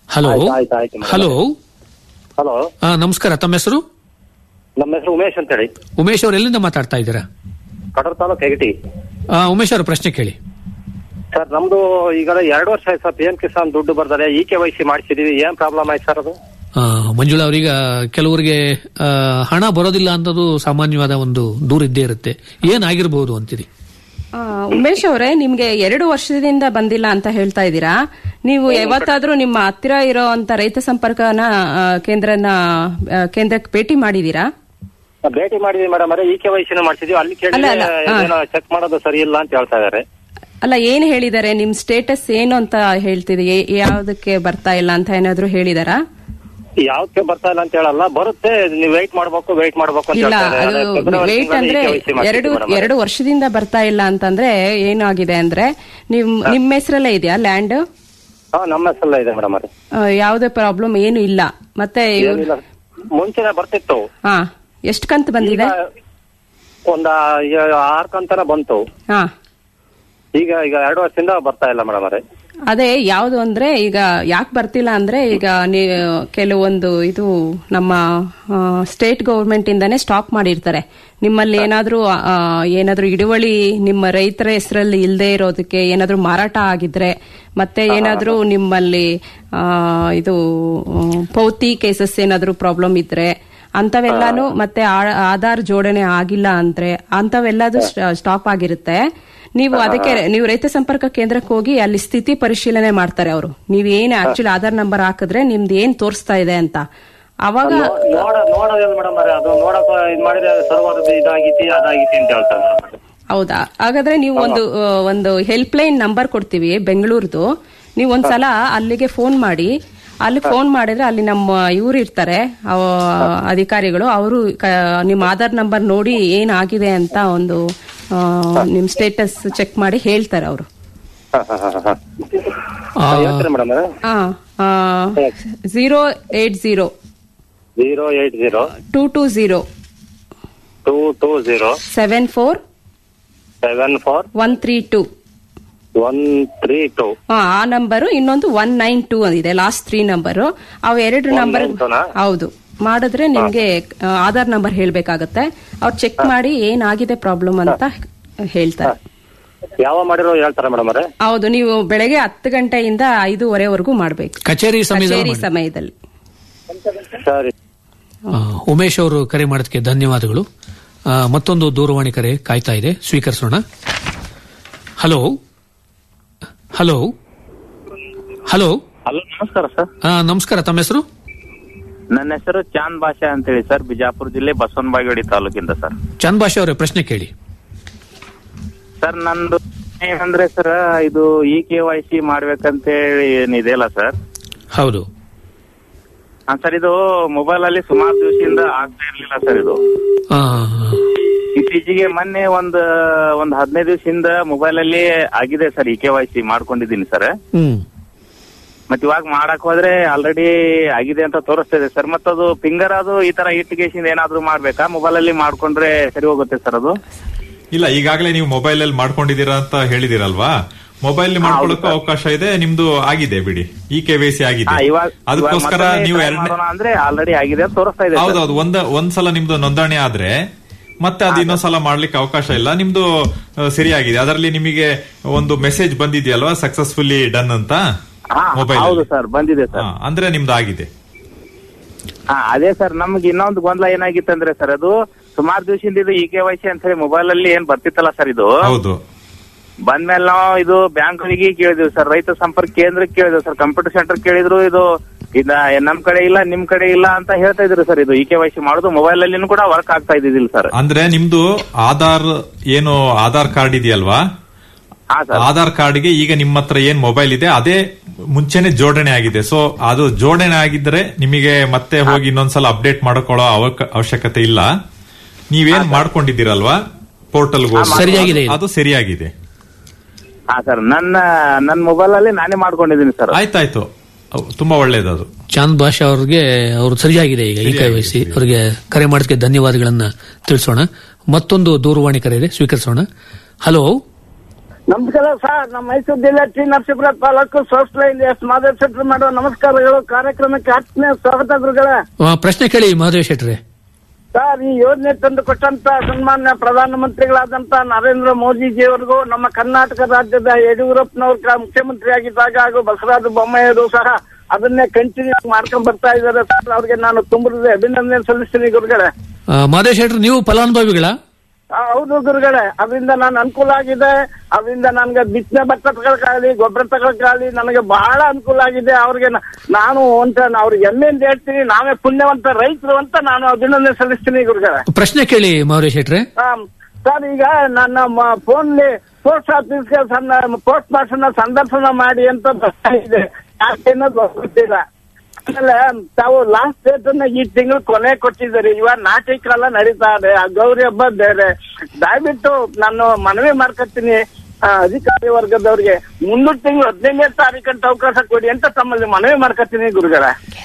ಹಲೋ ಆಯ್ತು, ಆಯ್ತು, ಆಯ್ತು ಮೇಡಮ್. ಹಲೋ ಹಲೋ ಆ, ನಮಸ್ಕಾರ ತಮ್ಮ ಹೆಸರು ನಮ್ಮ ಹೆಸರು ಉಮೇಶ್ ಅಂತ ಹೇಳಿ ಉಮೇಶ್ ಅವರು ಎಲ್ಲಿಂದ ಮಾತಾಡ್ತಾ ಇದ್ದೀರಾ ಕಡೂರು ತಾಲೂಕು ಹೆಗಟಿ ಆ, ಉಮೇಶ್ ಅವರ ಪ್ರಶ್ನೆ ಕೇಳಿ ಸರ್ ನಮ್ದು ಈಗ ಎರಡು ವರ್ಷ ಆಯ್ತು ಸರ್ ಪಿ ಎಂ ಕಿಸಾನ್ ದುಡ್ಡು ಬರ್ತಾರೆ ಇ ಕೆ ವೈ ಸಿ ಮಾಡಿಸಿದೀವಿ ಏನ್ ಪ್ರಾಬ್ಲಮ್ ಆಯ್ತು ಸರ್ ಅದು ಆ, ಮಂಜುಳಾ ಅವರೀಗ ಕೆಲವರಿಗೆ ಆ, ಹಣ ಬರೋದಿಲ್ಲ ಅಂತದ್ದು ಸಾಮಾನ್ಯವಾದ ಒಂದು ದೂರ ಇದ್ದೇ ಇರುತ್ತೆ ಏನಾಗಿರ್ಬೋದು ಅಂತೀರಿ ಆ, ಉಮೇಶ್ ಅವರೇ ನಿಮ್ಗೆ ಎರಡು ವರ್ಷದಿಂದ ಬಂದಿಲ್ಲ ಅಂತ ಹೇಳ್ತಾ ಇದ್ದೀರಾ ನೀವು ಯಾವತ್ತಾದ್ರೂ ನಿಮ್ಮ ಹತ್ತಿರ ಇರೋಂತ ರೈತ ಸಂಪರ್ಕನ ಆ, ಕೇಂದ್ರನ ಆ, ಕೇಂದ್ರಕ್ಕೆ ಭೇಟಿ ಮಾಡಿದೀರಾ ಭೇಟಿ ಮಾಡಿದ್ವಿ ಮೇಡಮ್ ಅರೆ ಇ ಕೆ ವೈ ಸಿನ ಮಾಡಿಸಿದೀವಿ ಅಲ್ಲಿ ಅಲ್ಲ, ಅಲ್ಲ, ಹಾ. ಕೇಳಿದ್ರೆ ಚೆಕ್ ಮಾಡೋದು ಸರಿ ಇಲ್ಲ ಅಂತ ಹೇಳ್ತಾ ಇದಾರೆ ಅಲ್ಲ ಏನ್ ಹೇಳಿದ್ದಾರೆ ನಿಮ್ ಸ್ಟೇಟಸ್ ಏನು ಅಂತ ಹೇಳ್ತಿದೆ ಯಾವ್ದಕ್ಕೆ ಬರ್ತಾ ಇಲ್ಲ ಅಂತ ಏನಾದ್ರು ಹೇಳಿದಾರಾ ಯಾವ್ದಕ್ಕೆ ಬರ್ತಾ ಇಲ್ಲ ಅಂತ ಹೇಳಲ್ಲ ಬರುತ್ತೆ ನೀವು ವೆಯ್ಟ್ ಮಾಡ್ಬೇಕು ವೆಯ್ಟ್ ಮಾಡ್ಬೇಕು ಅಂತ ಇಲ್ಲ ಹೇಳ್ತಾ ಇದ್ದಾರೆ. ಅದು ಫೆಬ್ರವರಿ ವೇಟ್ ತಿಂಗಳಲ್ಲಿ ಅಂದ್ರೆ EKYC ಮಾಡ್ಸಿದ್ವಿ ಎರಡು madam. ಎರಡು ವರ್ಷದಿಂದ ಬರ್ತಾ ಇಲ್ಲ ಅಂತಂದ್ರೆ ಏನಾಗಿದೆ ಅಂದ್ರೆ ನಿಮ್ ನಿಮ್ಮ ಹೆಸರಲ್ಲೇ ಇದೆಯಾ ಲ್ಯಾಂಡ್ ಹಾ ನಮ್ಮ ಹೆಸರಲ್ಲ ಇದೆ ಮೇಡಮ್ ಅರೆ ಯಾವುದೇ ಪ್ರಾಬ್ಲಮ್ ಏನು ಇಲ್ಲ ಮತ್ತೆ ಇವ್ರು- ಏನಿಲ್ಲ ಮುಂಚೆನೆ ಬರ್ತಿತ್ತು ಹಾ ಎಷ್ಟು ಕಂತು ಬಂದಿದೆ ಒಂದ ಆರ್ ಕಂತನ ಬಂತು ಹಾ ಈಗ ಈಗ ಎರಡು ವರ್ಷದಿಂದ ಬರ್ತಾ ಇಲ್ಲ ಮೇಡಮ್ ಅರೆ ಅದೇ ಯಾವುದು ಅಂದ್ರೆ ಈಗ ಯಾಕೆ ಬರ್ತಿಲ್ಲ ಅಂದ್ರೆ ಈಗ ನೀವು ಕೆಲವೊಂದು ಇದು ನಮ್ಮ ಸ್ಟೇಟ್ ಗೌರ್ಮೆಂಟ್ ಇಂದಾನೆ ಸ್ಟಾಪ್ ಮಾಡಿರ್ತಾರೆ ನಿಮ್ಮಲ್ಲಿ ಏನಾದ್ರೂ ಆ, ಏನಾದ್ರೂ ಹಿಡುವಳಿ ನಿಮ್ಮ ರೈತರ ಹೆಸರಲ್ಲಿ ಇಲ್ಲದೆ ಇರೋದಕ್ಕೆ ಏನಾದ್ರೂ ಮಾರಾಟ ಆಗಿದ್ರೆ ಮತ್ತೆ ಏನಾದ್ರೂ ನಿಮ್ಮಲ್ಲಿ ಆ, ಇದು ಆ, ಪೌತಿ ಕೇಸಸ್ ಏನಾದ್ರೂ ಪ್ರಾಬ್ಲಮ್ ಇದ್ರೆ ಅಂತವೆಲ್ಲಾನು ಮತ್ತೆ ಆ- ಆಧಾರ್ ಜೋಡಣೆ ಆಗಿಲ್ಲ ಅಂದ್ರೆ ಅಂತವೆಲ್ಲದು ಸ್ಟಾಪ್ ಆಗಿರುತ್ತೆ ನೀವು ಅದಕ್ಕೆ ನೀವು ರೈತ ಸಂಪರ್ಕ ಕೇಂದ್ರಕ್ಕೆ ಹೋಗಿ ಅಲ್ಲಿ ಸ್ಥಿತಿ ಪರಿಶೀಲನೆ ಮಾಡ್ತಾರೆ ಅವರು ನೀವ್ ಏನ್ ಆಕ್ಚುಲಿ ಆಧಾರ್ ನಂಬರ್ ಹಾಕಿದ್ರೆ ನಿಮ್ದು ಏನ್ ತೋರಿಸ್ತಾ ಇದೆ ಅಂತ ಅವಾಗ ನೋಡ ನೋಡೋದಿಲ್ಲ ಮೇಡಮ್ ಅರೆ ಅದು ನೋಡಕ್ ಇದ್ ಮಾಡಿದ್ರೆ ಸರ್ವರ್ ಇದಾಗಿತಿ ಅದಾಗಿತಿ ಅಂತ ಹೇಳ್ತಾರೆ madam ಅವ್ರೆ. ಹೌದಾ ಹಾಗಾದ್ರೆ ನೀವು ಒಂದು ಆ, ಒಂದು ಹೆಲ್ಪ್ ಲೈನ್ ನಂಬರ್ ಕೊಡ್ತೀವಿ ಬೆಂಗಳೂರ್ದು ನೀವು ಒಂದ್ಸಲ ಅಲ್ಲಿಗೆ ಫೋನ್ ಮಾಡಿ ಅಲ್ಲಿ ಫೋನ್ ಮಾಡಿದ್ರೆ ಅಲ್ಲಿ ನಮ್ಮ ಇವ್ರು ಇರ್ತಾರೆ ಅವ ಅಧಿಕಾರಿಗಳು ಅವರು ನಿಮ್ಮ ಆಧಾರ್ ನಂಬರ್ ನೋಡಿ ಏನಾಗಿದೆ ಅಂತ ಒಂದು ಆ, ನಿಮ್ ಸ್ಟೇಟಸ್ ಚೆಕ್ ಮಾಡಿ ಹೇಳ್ತಾರೆ ಅವರು ಹ, ಹ, ಹ, ಹ. ಆ, ಹೇಳ್ತೀರಾ ಮೇಡಮ್ ಅರೆ zero eight zero zero eight zero two two zero two two zero seven four seven four one three two one three two ಆ ನಂಬರು ಇನ್ನೊಂದು ಒನ್ ನೈನ್ ಟೂ ಇದೆ ಲಾಸ್ಟ್ ತ್ರೀ ನಂಬರು ಅವು ಎರಡು ನಂಬರ್ 192 ನಾ? ಹೌದು ಮಾಡಿದ್ರೆ ನಿಮ್ಗೆ ಆ, ಆಧಾರ್ ನಂಬರ್ ಹೇಳ್ಬೇಕಾಗತ್ತೆ ಅವ್ರು ಚೆಕ್ ಮಾಡಿ ಏನಾಗಿದೆ ಪ್ರಾಬ್ಲಮ್ ಅಂತ ಹೇಳ್ತಾರೆ ಯಾವ ಮಾಡಿರೋ ಹೇಳ್ತಾರ ಮೇಡಮ್ ಅರೆ ಹೌದು ನೀವು ಬೆಳಗ್ಗೆ ಹತ್ತು ಗಂಟೆಯಿಂದ ಐದೂವರೆವರೆಗೂ ಮಾಡ್ಬೇಕು ಕಚೇರಿ ಸಮಯದಲ್ಲಿ ಕಚೇರಿ ಸಮಯದಲ್ಲಿ ಸರಿ ಆ, ಉಮೇಶ್ ಅವರು ಕರೆ ಮಾಡೋದಕ್ಕೆ ಧನ್ಯವಾದಗಳು ಆ, ಮತ್ತೊಂದು ದೂರವಾಣಿ ಕರೆ ಕಾಯ್ತಾ ಇದೆ ಸ್ವೀಕರಿಸೋಣ ಹಲೋ ಹಲೋ ಹಲೋ ಹಲೋ ನಮಸ್ಕಾರ ಸರ್ ಆ, ನಮಸ್ಕಾರ ತಮ್ಮ ಹೆಸರು ನನ್ನ ಹೆಸರು ಚಾಂದ್ ಭಾಷಾ ಅಂತ ಹೇಳಿ ಸರ್ ಬಿಜಾಪುರ ಜಿಲ್ಲೆ ಬಸವನಬಾಗೇವಾಡಿ ತಾಲೂಕಿಂದ ಸರ್ ಚಂದ್ ಭಾಷೆ ಅವರೇ ಪ್ರಶ್ನೆ ಕೇಳಿ ಸರ್ ನಂದು ಏನಂದ್ರೆ ಸರ್ ಇದು ಇ ಕೆ ವೈ ಸಿ ಮಾಡ್ಬೇಕಂತ ಹೇಳಿ ಏನಿದೆಯಲ್ಲ ಸರ್ ಹೌದು ಹಾ ಸರ್ ಇದು ಮೊಬೈಲ್ ಅಲ್ಲಿ ಸುಮಾರು ದಿವಸದಿಂದ ಆಗ್ತಾ ಇರ್ಲಿಲ್ಲ ಸರ್ ಇದು ಆ, ಇತ್ತೀಚೆಗೆ ಮೊನ್ನೆ ಒಂದ್ ಒಂದ್ ಹದಿನೈದು ದಿವಸದಿಂದ ಮೊಬೈಲ್ ಅಲ್ಲಿ ಆಗಿದೆ sir E K Y C ಮಾಡ್ಕೊಂಡಿದ್ದೀನಿ ಸರ್ ಹ್ಮ್ ಮತ್ ಇವಾಗ ಮಾಡಕ್ ಹೋದ್ರೆ ಆಲ್ರೆಡಿ ಆಗಿದೆ ಅಂತ ತೋರಿಸ್ತಾ ಇದೆ ಸರ್ ಮತ್ತದು ಫಿಂಗರ್ ಅದು ಈ ತರ ಇಟ್ಟಿಗೇಶನ್ ಏನಾದ್ರು ಮಾಡ್ಬೇಕಾ ಮೊಬೈಲ್ ಅಲ್ಲಿ ಮಾಡ್ಕೊಂಡ್ರೆ ಸರಿ ಹೋಗುತ್ತೆ ಸರ್ ಅದು ಇಲ್ಲ ಈಗಾಗಲೇ ನೀವು ಮೊಬೈಲ್ ಅಲ್ಲಿ ಮಾಡ್ಕೊಂಡಿದ್ದೀರಾ ಅಂತ ಹೇಳಿದಿರಲ್ವಾ ಮೊಬೈಲ್ ಮಾಡ್ಕೊಳ್ಳೋಕೆ ಅವಕಾಶ ಇದೆ ನಿಮ್ದು ಆಗಿದೆ ಬಿಡಿ ಈ ಕೆ ವೈ ಸಿ ಆಗಿದೆ ಹಾ, ಇವಾಗ ಅದಕ್ಕೋಸ್ಕರ ಇವಾಗ ಮತ್ತೆ ನೀವು try ಎರಡನೇ ಮಾಡೋಣ ಅಂದ್ರೆ ಆಲ್ರೆಡಿ ಆಗಿದೆ ಅಂತ ತೋರಿಸ್ತಾ ಇದೆ ಸರ್. ಹೌದೌದು ಒಂದ ಒಂದ್ಸಲ ನಿಮ್ದು ನೋಂದಣಿ ಆದ್ರೆ ಮತ್ತೆ ಅದು ಇನ್ನೊಂದ್ಸಲ ಮಾಡ್ಲಿಕ್ಕೆ ಅವಕಾಶ ಇಲ್ಲ ನಿಮ್ದು ಆ, ಸರಿಯಾಗಿದೆ ಅದರಲ್ಲಿ ನಿಮಗೆ ಒಂದು ಮೆಸೇಜ್ ಬಂದಿದೆಯಲ್ವಾ ಸಕ್ಸಸ್ಫುಲಿ ಡನ್ ಅಂತ ಹಾ, ಮೊಬೈಲ್ ಹೌದು ಸರ್ ಬಂದಿದೆ ಸರ್ ಅಂದ್ರೆ ನಿಮ್ದು ಆಗಿದೆ ಹಾ ಅದೇ ಸರ್ ನಮ್ಗೆ ಇನ್ನೊಂದು ಗೊಂದಲ ಏನಾಗಿತ್ತಂದ್ರೆ ಸರ್ ಅದು ಸುಮಾರು ದಿವಸದಿಂದ ಇದು ಇ ಕೆ ವೈ ಸಿ ಅಂತ ಹೇಳಿ ಮೊಬೈಲ್ ಅಲ್ಲಿ ಏನ್ ಬರ್ತಿತ್ತಲ್ಲ ಸರ್ ಇದು ಹೌದು ಬಂದ್ಮೇಲೆ ನಾವು ಇದು ಬ್ಯಾಂಕ್ಗಳಿಗೆ ಕೇಳಿದ್ವಿ ಸರ್ ರೈತ ಸಂಪರ್ಕ ಕೇಂದ್ರಕ್ಕೆ ಕೇಳಿದ್ವಿ ಸರ್ ಕಂಪ್ಯೂಟರ್ ಸೆಂಟರ್ ಕೇಳಿದ್ರು ಇದು ಇದ ನಮ್ ಕಡೆ ಇಲ್ಲ ನಿಮ್ ಕಡೆ ಇಲ್ಲ ಅಂತ ಹೇಳ್ತಾ ಇದ್ರು ಸರ್ ಇದು ಇ ಕೆ ವೈ ಸಿ ಮಾಡೋದು ಮೊಬೈಲ್ ಅಲ್ಲಿ ಕೂಡ ವರ್ಕ್ ಆಗ್ತಾ ಇದ್ದಿದ್ದಿಲ್ಲ ಸರ್ ಅಂದ್ರೆ ನಿಮ್ದು ಆಧಾರ್ ಏನು ಆಧಾರ್ ಕಾರ್ಡ್ ಇದೆಯಲ್ವಾ ಹಾ ಸರ್ ಆಧಾರ್ ಕಾರ್ಡ್ಗೆ ಈಗ ನಿಮ್ಮ ಹತ್ರ ಏನ್ ಮೊಬೈಲ್ ಇದೆ ಅದೇ ಮುಂಚೆನೆ ಜೋಡಣೆ ಆಗಿದೆ ಸೊ ಅದು ಜೋಡಣೆ ಆಗಿದ್ರೆ ನಿಮಗೆ ಮತ್ತೆ ಹೋಗಿ ಇನ್ನೊಂದ್ಸಲ ಅಪ್ಡೇಟ್ ಮಾಡ್ಕೊಳ್ಳೋ ಅವಕ- ಅವಶ್ಯಕತೆ ಇಲ್ಲ ನೀವೇನ್ ಮಾಡ್ಕೊಂಡಿದ್ದೀರಲ್ವಾ ಪೋರ್ಟಲ್ ಸರಿಯಾಗಿದೆ ಇದು. ಅದು ಸರಿಯಾಗಿದೆ ಹಾ ಸರ್ ನನ್ನ ನನ್ನ ಮೊಬೈಲ್ ಅಲ್ಲಿ ನಾನೇ ಮಾಡ್ಕೊಂಡಿದ್ದೀನಿ ಸರ್ ಆಯ್ತಾಯ್ತು ಅವ್ ತುಂಬಾ ಒಳ್ಳೇದದು ಚಾಂದ್ ಭಾಷಾ ಅವ್ರಿಗೆ ಅವರು ಸರಿಯಾಗಿದೆ ಈಗ ಈ ಕೈವಹಿಸಿ ಅವರಿಗೆ ಕರೆ ಮಾಡೋದಕ್ಕೆ ಧನ್ಯವಾದಗಳನ್ನ ತಿಳಿಸೋಣ ಮತ್ತೊಂದು ದೂರವಾಣಿ ಕರೆ ಇದೆ ಸ್ವೀಕರಿಸೋಣ ಹಲೋ ನಮಸ್ಕಾರ ಸರ್ ನಮ್ಮ ಮೈಸೂರು ಜಿಲ್ಲೆ ಟಿ ನರಸೀಪುರ ತಾಲೂಕು ಸೋಸ್ಟ್ ಲೈನ್ ಎಸ್ ಮಾದೇವ್ ಶೆಟ್ಟಿ ಮಾಡುವ ನಮಸ್ಕಾರಗಳು ಕಾರ್ಯಕ್ರಮಕ್ಕೆ ಆತ್ಮೀಯ ಸ್ವಾಗತ ಗುರುಗಳೇ ಆ, ಪ್ರಶ್ನೆ ಕೇಳಿ ಮಹದೇವ್ ಶೆಟ್ರೆ ಸರ್ ಈ ಯೋಜನೆ ತಂದು ಕೊಟ್ಟಂತ ಸನ್ಮಾನ್ಯ ಪ್ರಧಾನಮಂತ್ರಿಗಳಾದಂತ ನರೇಂದ್ರ ಮೋದಿಜಿಯವರಿಗೂ ನಮ್ಮ ಕರ್ನಾಟಕ ರಾಜ್ಯದ ಯಡಿಯೂರಪ್ಪನವ್ರ ಮುಖ್ಯಮಂತ್ರಿ ಆಗಿದ್ದಾಗ ಹಾಗೂ ಬಸವರಾಜ ಬೊಮ್ಮಾಯಿಯವರು ಸಹ ಅದನ್ನೇ ಕಂಟಿನ್ಯೂ ಮಾಡ್ಕೊಂಡ್ ಬರ್ತಾ ಇದ್ದಾರೆ ಸರ್ ಅವ್ರಿಗೆ ನಾನು ತುಂಬ ಅಭಿನಂದನೆ ಸಲ್ಲಿಸ್ತೀನಿ ಗುರುಗಳೇ ಆ, ಮಹದೇವ್ ಶೆಟ್ರೆ ನೀವು ಫಲಾನುಭವಿಗಳ ಆ, ಹೌದು ಗುರುಗಳೇ ಅದರಿಂದ ನಾನು ಅನುಕೂಲ ಆಗಿದೆ ಅದರಿಂದ ನನ್ಗೆ ಬಿತ್ತನೆ ಭತ್ತ ತಗೊಳಕಾಗಲಿ ಗೊಬ್ಬರ ತಗೊಳಕಾಗಲಿ ನನಗೆ ಬಹಳ ಅನುಕೂಲ ಆಗಿದೆ ಅವ್ರಿಗೆ ನ- ನಾನು ಅಂತ ಅವ್ರಿಗೆ ಹೆಮ್ಮೆಯಿಂದ ಹೇಳ್ತೀನಿ ನಾವೇ ಪುಣ್ಯವಂತ ರೈತರು ಅಂತ ನಾನು ಅಭಿನಂದನೆ ಸಲ್ಲಿಸ್ತೀನಿ ಗುರುಗಳೇ ಪ್ರಶ್ನೆ ಕೇಳಿ ಮಹದೇವ್ ಶೆಟ್ರೆ ಆಮ್, ಸರ್ ಈಗ ನನ್ನ ಫೋನ್ ಪೋಸ್ಟ್ ಆಫೀಸ್ಗೆ ಸಣ್ಣ ಪೋಸ್ಟ್ ಮಾಸ್ಟರ್ನ ಸಂದರ್ಶನ ಮಾಡಿ ಅಂತ ಬರ್ತಾ ಇದೆ ಯಾಕೆ ಅನ್ನೋದು ಗೊತ್ತಿಲ್ಲ ಆಮೇಲೆ ತಾವು ಲಾಸ್ಟ್ ಡೇಟ್ ಅನ್ನ ಈ ತಿಂಗಳು ಕೊನೆ ಕೊಟ್ಟಿದ್ದೀರಿ ಇವಾಗ ನಾಟಿ ಕಾಲ ನಡೀತಾ ಇದೆ ಆ ಗೌರಿ ಹಬ್ಬ ಬೇರೆ ದಯವಿಟ್ಟು ನಾನು ಮನವಿ ಮಾಡ್ಕೊತೀನಿ ಆ, ಅಧಿಕಾರಿ ವರ್ಗದವ್ರಿಗೆ ಮುಂದಿನ ತಿಂಗಳು ಹದಿನೈದನೇ ತಾರೀಕು ಅಂತ ಅವಕಾಶ ಕೊಡಿ ಅಂತ ತಮ್ಮಲ್ಲಿ ಮನವಿ ಮಾಡ್ಕೊತೀನಿ ಗುರುಗಳ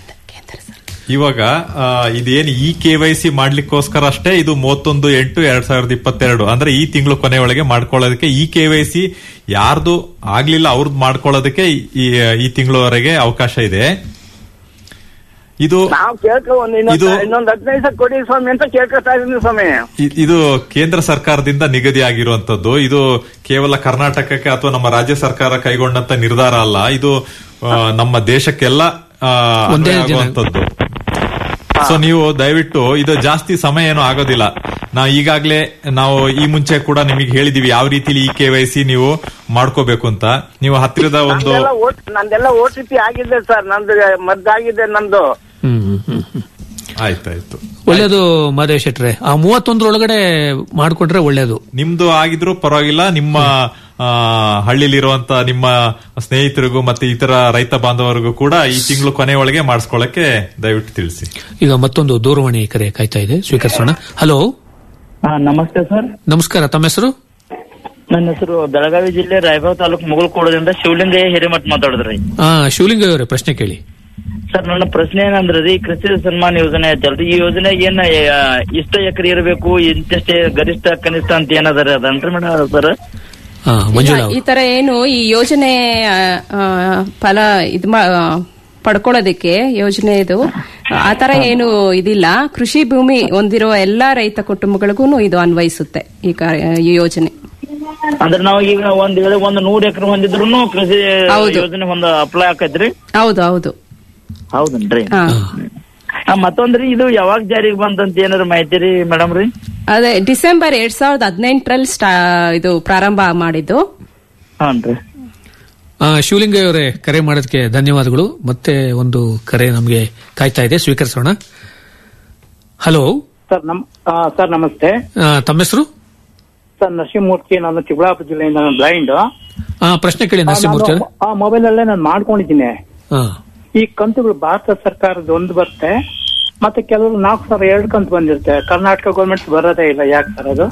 ಇವಾಗ ಆ, ಇದೇನು ಈ ಕೆ ವೈ ಸಿ ಮಾಡ್ಲಿಕ್ಕೋಸ್ಕರ ಅಷ್ಟೇ ಇದು ಮೂವತ್ತೊಂದು ಎಂಟು ಎರಡ್ ಸಾವಿರದ ಇಪ್ಪತ್ತೆರಡು ಅಂದ್ರೆ ಈ ತಿಂಗಳು ಕೊನೆಯೊಳಗೆ ಮಾಡ್ಕೊಳ್ಳೋದಕ್ಕೆ ಈ ಕೆ ವೈ ಸಿ ಯಾರ್ದು ಆಗ್ಲಿಲ್ಲ ಅವ್ರದ್ದು ಮಾಡ್ಕೊಳ್ಳೋದಕ್ಕೆ ಈ ಈ ತಿಂಗಳವರೆಗೆ ಅವಕಾಶ ಇದೆ ಇದು ನಾವು ಕೇಳ್ಕೊ ಒಂದು ಇದು- ಇನ್ನೊಂದು ಇನ್ನೊಂದು ಹದಿನೈದು ದಿವಸ ಕೊಡಿ ಸ್ವಾಮಿ ಅಂತ ಕೇಳ್ಕೊತಾ ಇದೀನಿ ಸ್ವಾಮಿ ಇ- ಇದು ಕೇಂದ್ರ ಸರ್ಕಾರದಿಂದ ನಿಗದಿ ಆಗಿರುವಂತದ್ದು ಇದು ಕೇವಲ ಕರ್ನಾಟಕಕ್ಕೆ ಅಥವಾ ನಮ್ಮ ರಾಜ್ಯ ಸರ್ಕಾರ ಕೈಗೊಂಡಂತ ನಿರ್ಧಾರ ಅಲ್ಲ ಇದು ಆ, ನಮ್ಮ ದೇಶಕ್ಕೆಲ್ಲ ಆ, ಒಂದೇ ಅನ್ವಯ ದಿನ. ಆಗುವಂತದ್ದು ಸೊ ನೀವು ದಯವಿಟ್ಟು ಇದು ಜಾಸ್ತಿ ಸಮಯ ಏನು ಆಗೋದಿಲ್ಲ ನಾವು ಈಗಾಗಲೇ ನಾವು ಈ ಮುಂಚೆ ಕೂಡ ನಿಮಗೆ ಹೇಳಿದೀವಿ ಯಾವ ರೀತಿಲಿ ಈ ಕೆ ವೈ ಸಿ ನೀವು ಮಾಡ್ಕೋಬೇಕು ಅಂತ ನೀವು ಹತ್ತಿರದ ಒಂದು ನಂದೆಲ್ಲ ಓಟ್ ನಂದೆಲ್ಲ ಓ ಟಿ ಪಿ ಆಗಿದೆ ಸರ್ ನಂದು ಮದ್ದಾಗಿದೆ ನಂದು ಹ್ಮ್ ಹ್ಮ್, ಹ್ಮ್ ಹ್ಮ್. ಆಯ್ತಾಯ್ತು ಒಳ್ಳೇದು ಮಹದೇವ್ ಶೆಟ್ರೆ ಆ ಮೂವತ್ತೊಂದರೊಳಗಡೆ ಮಾಡ್ಕೊಂಡ್ರೆ ಒಳ್ಳೇದು ನಿಮ್ದು ಆಗಿದ್ರು ಪರವಾಗಿಲ್ಲ ನಿಮ್ಮ ಆ, ಹಳ್ಳಿಲಿರುವಂತ ನಿಮ್ಮ ಸ್ನೇಹಿತರಿಗೂ ಮತ್ತೆ ಇತರ ರೈತ ಬಾಂಧವರಿಗೂ ಕೂಡ ಈ ತಿಂಗಳು ಕೊನೆ ಒಳಗೆ ಮಾಡಿಸ್ಕೊಳ್ಳಕ್ಕೆ ದಯವಿಟ್ಟು ತಿಳಿಸಿ ಈಗ ಮತ್ತೊಂದು ದೂರವಾಣಿ ಕರೆ ಕಾಯ್ತಾ ಇದೆ ಸ್ವೀಕರಿಸೋಣ ಹಲೋ ನಮಸ್ತೆ ಸರ್ ನಮಸ್ಕಾರ ತಮ್ಮ ಹೆಸರು ನನ್ನ ಹೆಸರು ಬೆಳಗಾವಿ ಜಿಲ್ಲೆ ರಾಯಬಾಗ್ ತಾಲೂಕು ಮುಗಲ್ಕೋಡದಿಂದ ಶಿವಲಿಂಗ ಹಿರೇಮಠ್ ಮಾತಾಡಿದ್ರಿ ಆ ಶಿವಲಿಂಗ ಅವರೇ ಪ್ರಶ್ನೆ ಕೇಳಿ ಸರ್ ನನ್ನ ಪ್ರಶ್ನೆ ಏನಂದ್ರೆ ರೀ ಕೃಷಿ ಸನ್ಮಾನ್ ಯೋಜನೆ ಐತಲ್ರಿ ಈ ಯೋಜನೆ ಏನ ಆ, ಇಷ್ಟ ಎಕರೆ ಇರಬೇಕು ಇಂತಷ್ಟೇ ಗರಿಷ್ಠ ಕನಿಷ್ಠ ಅಂತ ಏನದ ರೀ ಅದನ್ರಿ ಮೇಡಮ್ ಸರ್ ಹಾ ಮಂಜುಳಾ ಈ ತರ ಏನು ಈ ಯೋಜನೆ ಆ, ಆ, ಫಲ ಇದು ಮಾ- ಆ, ಪಡ್ಕೊಳ್ಳೋದಕ್ಕೆ ಯೋಜನೆ ಇದು ಆ ತರ ಏನು ಇದಿಲ್ಲ ಕೃಷಿ ಭೂಮಿ ಹೊಂದಿರುವ ಎಲ್ಲಾ ರೈತ ಕುಟುಂಬಗಳಿಗೂ ಇದು ಅನ್ವಯಿಸುತ್ತೆ ಈ ಕಾರ್ಯ ಈ ಯೋಜನೆ ಅಂದ್ರೆ ನಾವು ಈಗ ಒಂದ್ ವೇಳೆ ಒಂದು ನೂರ್ ಎಕರೆ ಹೊಂದಿದ್ರು ಕೃಷಿ ಹೌದು. ಯೋಜನೆ ಒಂದು ಅಪ್ಲೈ ಆಕೈತ್ರಿ ಹೌದು ಹೌದು ಹೌದನ್ರಿ ಹಾ. ಆ, ಮತ್ತೊಂದ್ರಿ ಇದು ಯಾವಾಗ ಜಾರಿಗೆ ಬಂತಂತ ಏನಾರ ಮಾಹಿತಿ ರೀ ಮೇಡಮ್ ರೀ ಅದೇ ಡಿಸೆಂಬರ್ ಎರಡ್ ಸಾವಿರದ ಹದಿನೆಂಟರಲ್ಲಿ ಸ್ಟಾ ಇದು ಪ್ರಾರಂಭ ಮಾಡಿದ್ದು ಹಾನ್ರಿ ಆ, ಶಿವಲಿಂಗ ಅವರೇ ಕರೆ ಮಾಡೋದಕ್ಕೆ ಧನ್ಯವಾದಗಳು ಮತ್ತೆ ಒಂದು ಕರೆ ನಮಗೆ ಕಾಯ್ತಾ ಇದೆ ಸ್ವೀಕರಿಸೋಣ ಹಲೋ ಸರ್ ನಮ್ ಆ, ಸರ್ ನಮಸ್ತೆ ಆ, ತಮ್ಮ ಹೆಸರು ಸರ್ ನರಸಿಂಹಮೂರ್ತಿ ನಾನು ಚಿಕ್ಕಬಳ್ಳಾಪುರ ಜಿಲ್ಲೆಯಿಂದ ನಾನು ಬ್ಲೈಂಡ್ ಆ, ಪ್ರಶ್ನೆ ಕೇಳಿ ನರಸಿಂಹಮೂರ್ತಿ ಅವರೇ ಆ ಮೊಬೈಲ್ ಅಲ್ಲೇ ನಾನು ಮಾಡ್ಕೊಂಡಿದ್ದೀನಿ ಹಾ ಈ ಕಂತುಗಳು ಭಾರತ ಸರ್ಕಾರದ ಒಂದು ಬರುತ್ತೆ ಮತ್ತೆ ಕೆಲವರು ನಾಲ್ಕು ಸಾವಿರ ಎರಡು ಕಂತು ಬಂದಿರುತ್ತೆ ಕರ್ನಾಟಕ ಗೌರ್ಮೆಂಟ್ ಬರೋದೇ ಇಲ್ಲ ಯಾಕೆ ಸರ್ ಅದು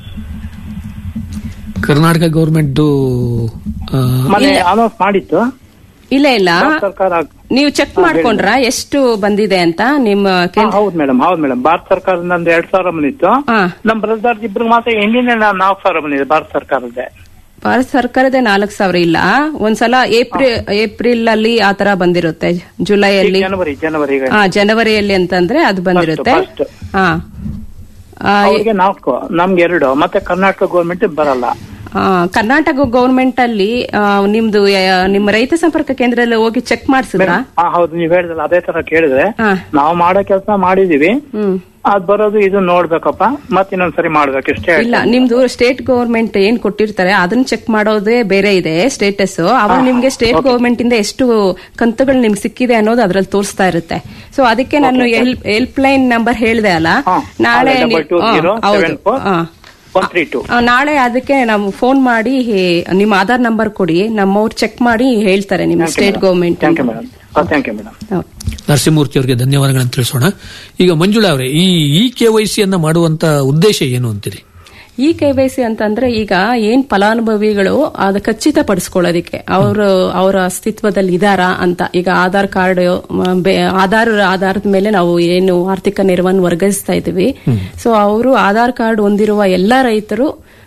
ಕರ್ನಾಟಕ ಗೌರ್ಮೆಂಟ್ ಮನೆ ಅನೌನ್ಸ್ ಮಾಡಿತ್ತು ಇಲ್ಲ ಇಲ್ಲ ಭಾರತ ಸರ್ಕಾರ ನೀವು ಚೆಕ್ ಮಾಡ್ಕೊಂಡ್ರ ಎಷ್ಟು ಬಂದಿದೆ ಅಂತ ನಿಮ್ಮ ಹಾ, ಹೌದು ಮೇಡಮ್ ಹೌದು ಮೇಡಮ್ ಭಾರತ ಸರ್ಕಾರದಿಂದ ಒಂದು ಎರಡ್ ಸಾವಿರ ಬಂದಿತ್ತು ನಮ್ ಬ್ರದರ್ ಇಬ್ರಿಗೆ ಮಾತ್ರ ಎಂಡಿನ ನಾಲ್ಕು ಸಾವಿರ ಬಂದಿದೆ ಭಾರತ ಸರ್ಕಾರದ ಭಾರತ ಸರ್ಕಾರದ ನಾಲ್ಕು ಸಾವಿರ ಇಲ್ಲ ಒಂದ್ಸಲ ಏಪ್ರಿಲ್ ಏಪ್ರಿಲ್ ಅಲ್ಲಿ ಆತರ ಬಂದಿರುತ್ತೆ ಜುಲೈಯಲ್ಲಿ ಜನವರಿ ಜನವರಿ ಹಾ ಜನವರಿಯಲ್ಲಿ ಅಂತಂದ್ರೆ ಅದು ಬಂದಿರುತ್ತೆ first. ಹಾ ಆ, ಅವ್ರಿಗೆ ನಾಲ್ಕು ನಮ್ಗೆ ಎರಡು ಮತ್ತೆ ಕರ್ನಾಟಕ ಗೌರ್ಮೆಂಟ್ ಬರಲ್ಲ ಆ, ಕರ್ನಾಟಕ ಗೌರ್ಮೆಂಟ್ ಅಲ್ಲಿ ಆ, ನಿಮ್ದು ಆ, ನಿಮ್ಮ ರೈತ ಸಂಪರ್ಕ ಕೇಂದ್ರದಲ್ಲಿ ಹೋಗಿ ಚೆಕ್ ಮಾಡಿಸಿದ್ರ ಹಾ ಹೌದು ನೀವ್ ಹೇಳಿದ್ರಲ್ಲ ಅದೇ ತರ ಕೇಳಿದ್ರೆ ನಾವು ಮಾಡೋ ಕೆಲಸ ಮಾಡಿದೀವಿ ಅದ್ ಬರೋದು ಇದು ನೋಡ್ಬೇಕಪ್ಪ ಮತ್ ಇನ್ನೊಂದ್ಸರಿ ಮಾಡ್ಬೇಕು ಇಷ್ಟೇ ಇಲ್ಲ ನಿಮ್ದು ಸ್ಟೇಟ್ ಗೌರ್ಮೆಂಟ್ ಏನ್ ಕೊಟ್ಟಿರ್ತಾರೆ ಅದನ್ನ ಚೆಕ್ ಮಾಡೋದೇ ಬೇರೆ ಇದೆ ಸ್ಟೇಟಸ್ ಅವಾಗ ನಿಮ್ಗೆ ಸ್ಟೇಟ್ ಗೌರ್ಮೆಂಟ್ ಇಂದ ಎಷ್ಟು ಕಂತುಗಳು ನಿಮ್ಗೆ ಸಿಕ್ಕಿದೆ ಅನ್ನೋದು ಅದ್ರಲ್ಲಿ ತೋರಿಸ್ತಾ ಇರುತ್ತೆ ಸೊ ಅದಕ್ಕೆ ನಾನು ಹೆಲ್ಪ್ ಲೈನ್ ನಂಬರ್ ಹೇಳಿದೆ ಅಲ್ಲ ನಾಳೆ ಡಬಲ್ ನೀವು- ಟು ಹಾ, ಜೀರೋ ಹೌದು ಸೆವೆನ್ ಫೋರ್ ಹಾ. ಒನ್ ತ್ರೀ ಟು ಆ, ನಾಳೆ ಅದಕ್ಕೆ ನಾವು ಫೋನ್ ಮಾಡಿ ಹೇ- ನಿಮ್ಮ ಆಧಾರ್ ನಂಬರ್ ಕೊಡಿ ನಮ್ಮವ್ರು ಚೆಕ್ ಮಾಡಿ ಹೇಳ್ತಾರೆ ನಿಮ್ state government thank you madam thank you madam Narasimhamurthy ಅವರಿಗೆ ಧನ್ಯವಾದಗಳನ್ನು ತಿಳಿಸೋಣ ಈಗ ಮಂಜುಳಾ ಅವರೇ ಈ ಇ ಕೆ ವೈ ಸಿ ಅನ್ನ ಮಾಡುವಂತ ಉದ್ದೇಶ ಏನು ಅಂತೀರಿ ಈ ಕೆವೈಸಿ ಅಂತಂದ್ರೆ ಈಗ ಏನ್ ಫಲಾನುಭವಿಗಳು ಅದ ಖಚಿತಪಡಿಸ್ಕೊಳ್ಳೋದಿಕ್ಕೆ ಅವರು ಅವರ ಅಸ್ತಿತ್ವದಲ್ಲಿ ಇದಾರಾ ಅಂತ ಈಗ ಆಧಾರ್ ಕಾರ್ಡ್ ಆಧಾರ್ ಆಧಾರದ ಮೇಲೆ ನಾವು ಏನು ಆರ್ಥಿಕ ನೆರವನ್ನು ವರ್ಗಾಯಿಸ್ತಾ ಇದೀವಿ ಸೊ ಅವರು ಆಧಾರ್ ಕಾರ್ಡ್ ಹೊಂದಿರುವ ಎಲ್ಲಾ ರೈತರು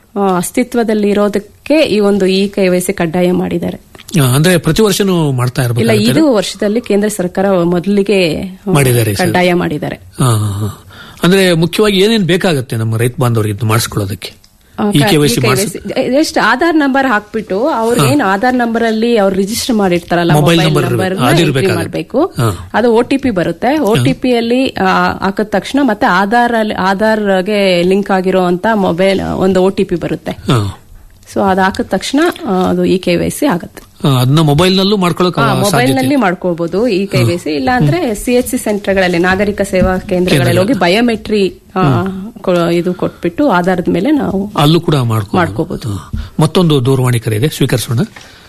ಆ, ಅಸ್ತಿತ್ವದಲ್ಲಿರೋದಕ್ಕೆ ಈ ಒಂದು ಇ ಕೆವೈಸಿ ಕಡ್ಡಾಯ ಮಾಡಿದ್ದಾರೆ ಆ, ಅಂದ್ರೆ ಪ್ರತಿ ವರ್ಷನೂ ಮಾಡ್ತಾ ಇಲ್ಲ ಇರಬೇಕು ಇದು ವರ್ಷದಲ್ಲಿ ಕೇಂದ್ರ ಸರ್ಕಾರ ಮೊದಲಿಗೆ ಆ, ಮಾಡಿದ್ದಾರೆ ಸರ್. ಕಡ್ಡಾಯ ಮಾಡಿದ್ದಾರೆ ಅಂದ್ರೆ ಮುಖ್ಯವಾಗಿ ಏನೇನ್ ಬೇಕಾಗುತ್ತೆ ನಮ್ಮ ರೈತ ಬಾಂಧವರಿಗೆ ಇದನ್ನ ಮಾಡಿಸ್ಕೊಳ್ಳೋದಕ್ಕೆ ಆ, ಈ ಕ- K Y E C KYC ಎಷ್ಟು ಆಧಾರ್ ನಂಬರ್ ಹಾಕ್ಬಿಟ್ಟು ಅವ್ರಿಗೆ ಏನ್ ಆಧಾರ್ ನಂಬರ್ ಅಲ್ಲಿ ಅವ್ರು ರಿಜಿಸ್ಟರ್ ಮಾಡಿರ್ತಾರಲ್ಲ Mobile ಮೊಬೈಲ್ number ನಂಬರ್ ಇರ್ಬೇಕು. ಅದು ಇರ್ಬೇಕಾಗುತ್ತೆ. ಮಾಡಬೇಕು ಹಾ. ಅದು ಒ ಟಿ ಪಿ ಬರುತ್ತೆ ಒ ಟಿ ಪಿ ಅಲ್ಲಿ ಆ, ಹಾಕಿದ ತಕ್ಷಣ ಮತ್ತೆ ಆಧಾರ್ ಅಲ್ಲಿ ಆಧಾರ್ಗೆ ಲಿಂಕ್ ಆಗಿರುವಂತ ಮೊಬೈಲ್ ಒಂದು ಒ ಟಿ ಪಿ ಬರುತ್ತೆ ಹಾ. ಸೊ ಅದು ಹಾಕಿದ ತಕ್ಷಣ ಆ, ಅದು ಇ ಕೆ ವೈ ಸಿ ಆಗುತ್ತೆ ಆ, ಅದನ್ನ ಮೊಬೈಲ್ ನಲ್ಲೂ ಮಾಡ್ಕೊಳ್ಳೋಕೆ ಮೊಬೈಲ್ ಸಾಧ್ಯತೆ ನಲ್ಲಿ ಮಾಡ್ಕೋಬಹುದು ಈ ಕೆ ವೈ ಸಿ ಇಲ್ಲ ಅಂದ್ರೆ ಸಿ ಎಚ್ ಸಿ ಸೆಂಟರ್ಗಳಲ್ಲಿ ನಾಗರಿಕ ಸೇವಾ ಕೇಂದ್ರಗಳಲ್ಲಿ ಹೋಗಿ ಬಯೋಮೆಟ್ರಿ ಆ, ಕೊ- ಇದು ಕೊಟ್ಬಿಟ್ಟು ಆಧಾರದ ಮೇಲೆ ನಾವು ಅಲ್ಲೂ ಕೂಡ ಮಾಡ್ಕೊ ಮಾಡ್ಕೋಬಹುದು ಮತ್ತೊಂದು ದೂರವಾಣಿ ಕರೆ ಇದೆ ಸ್ವೀಕರಿಸೋಣ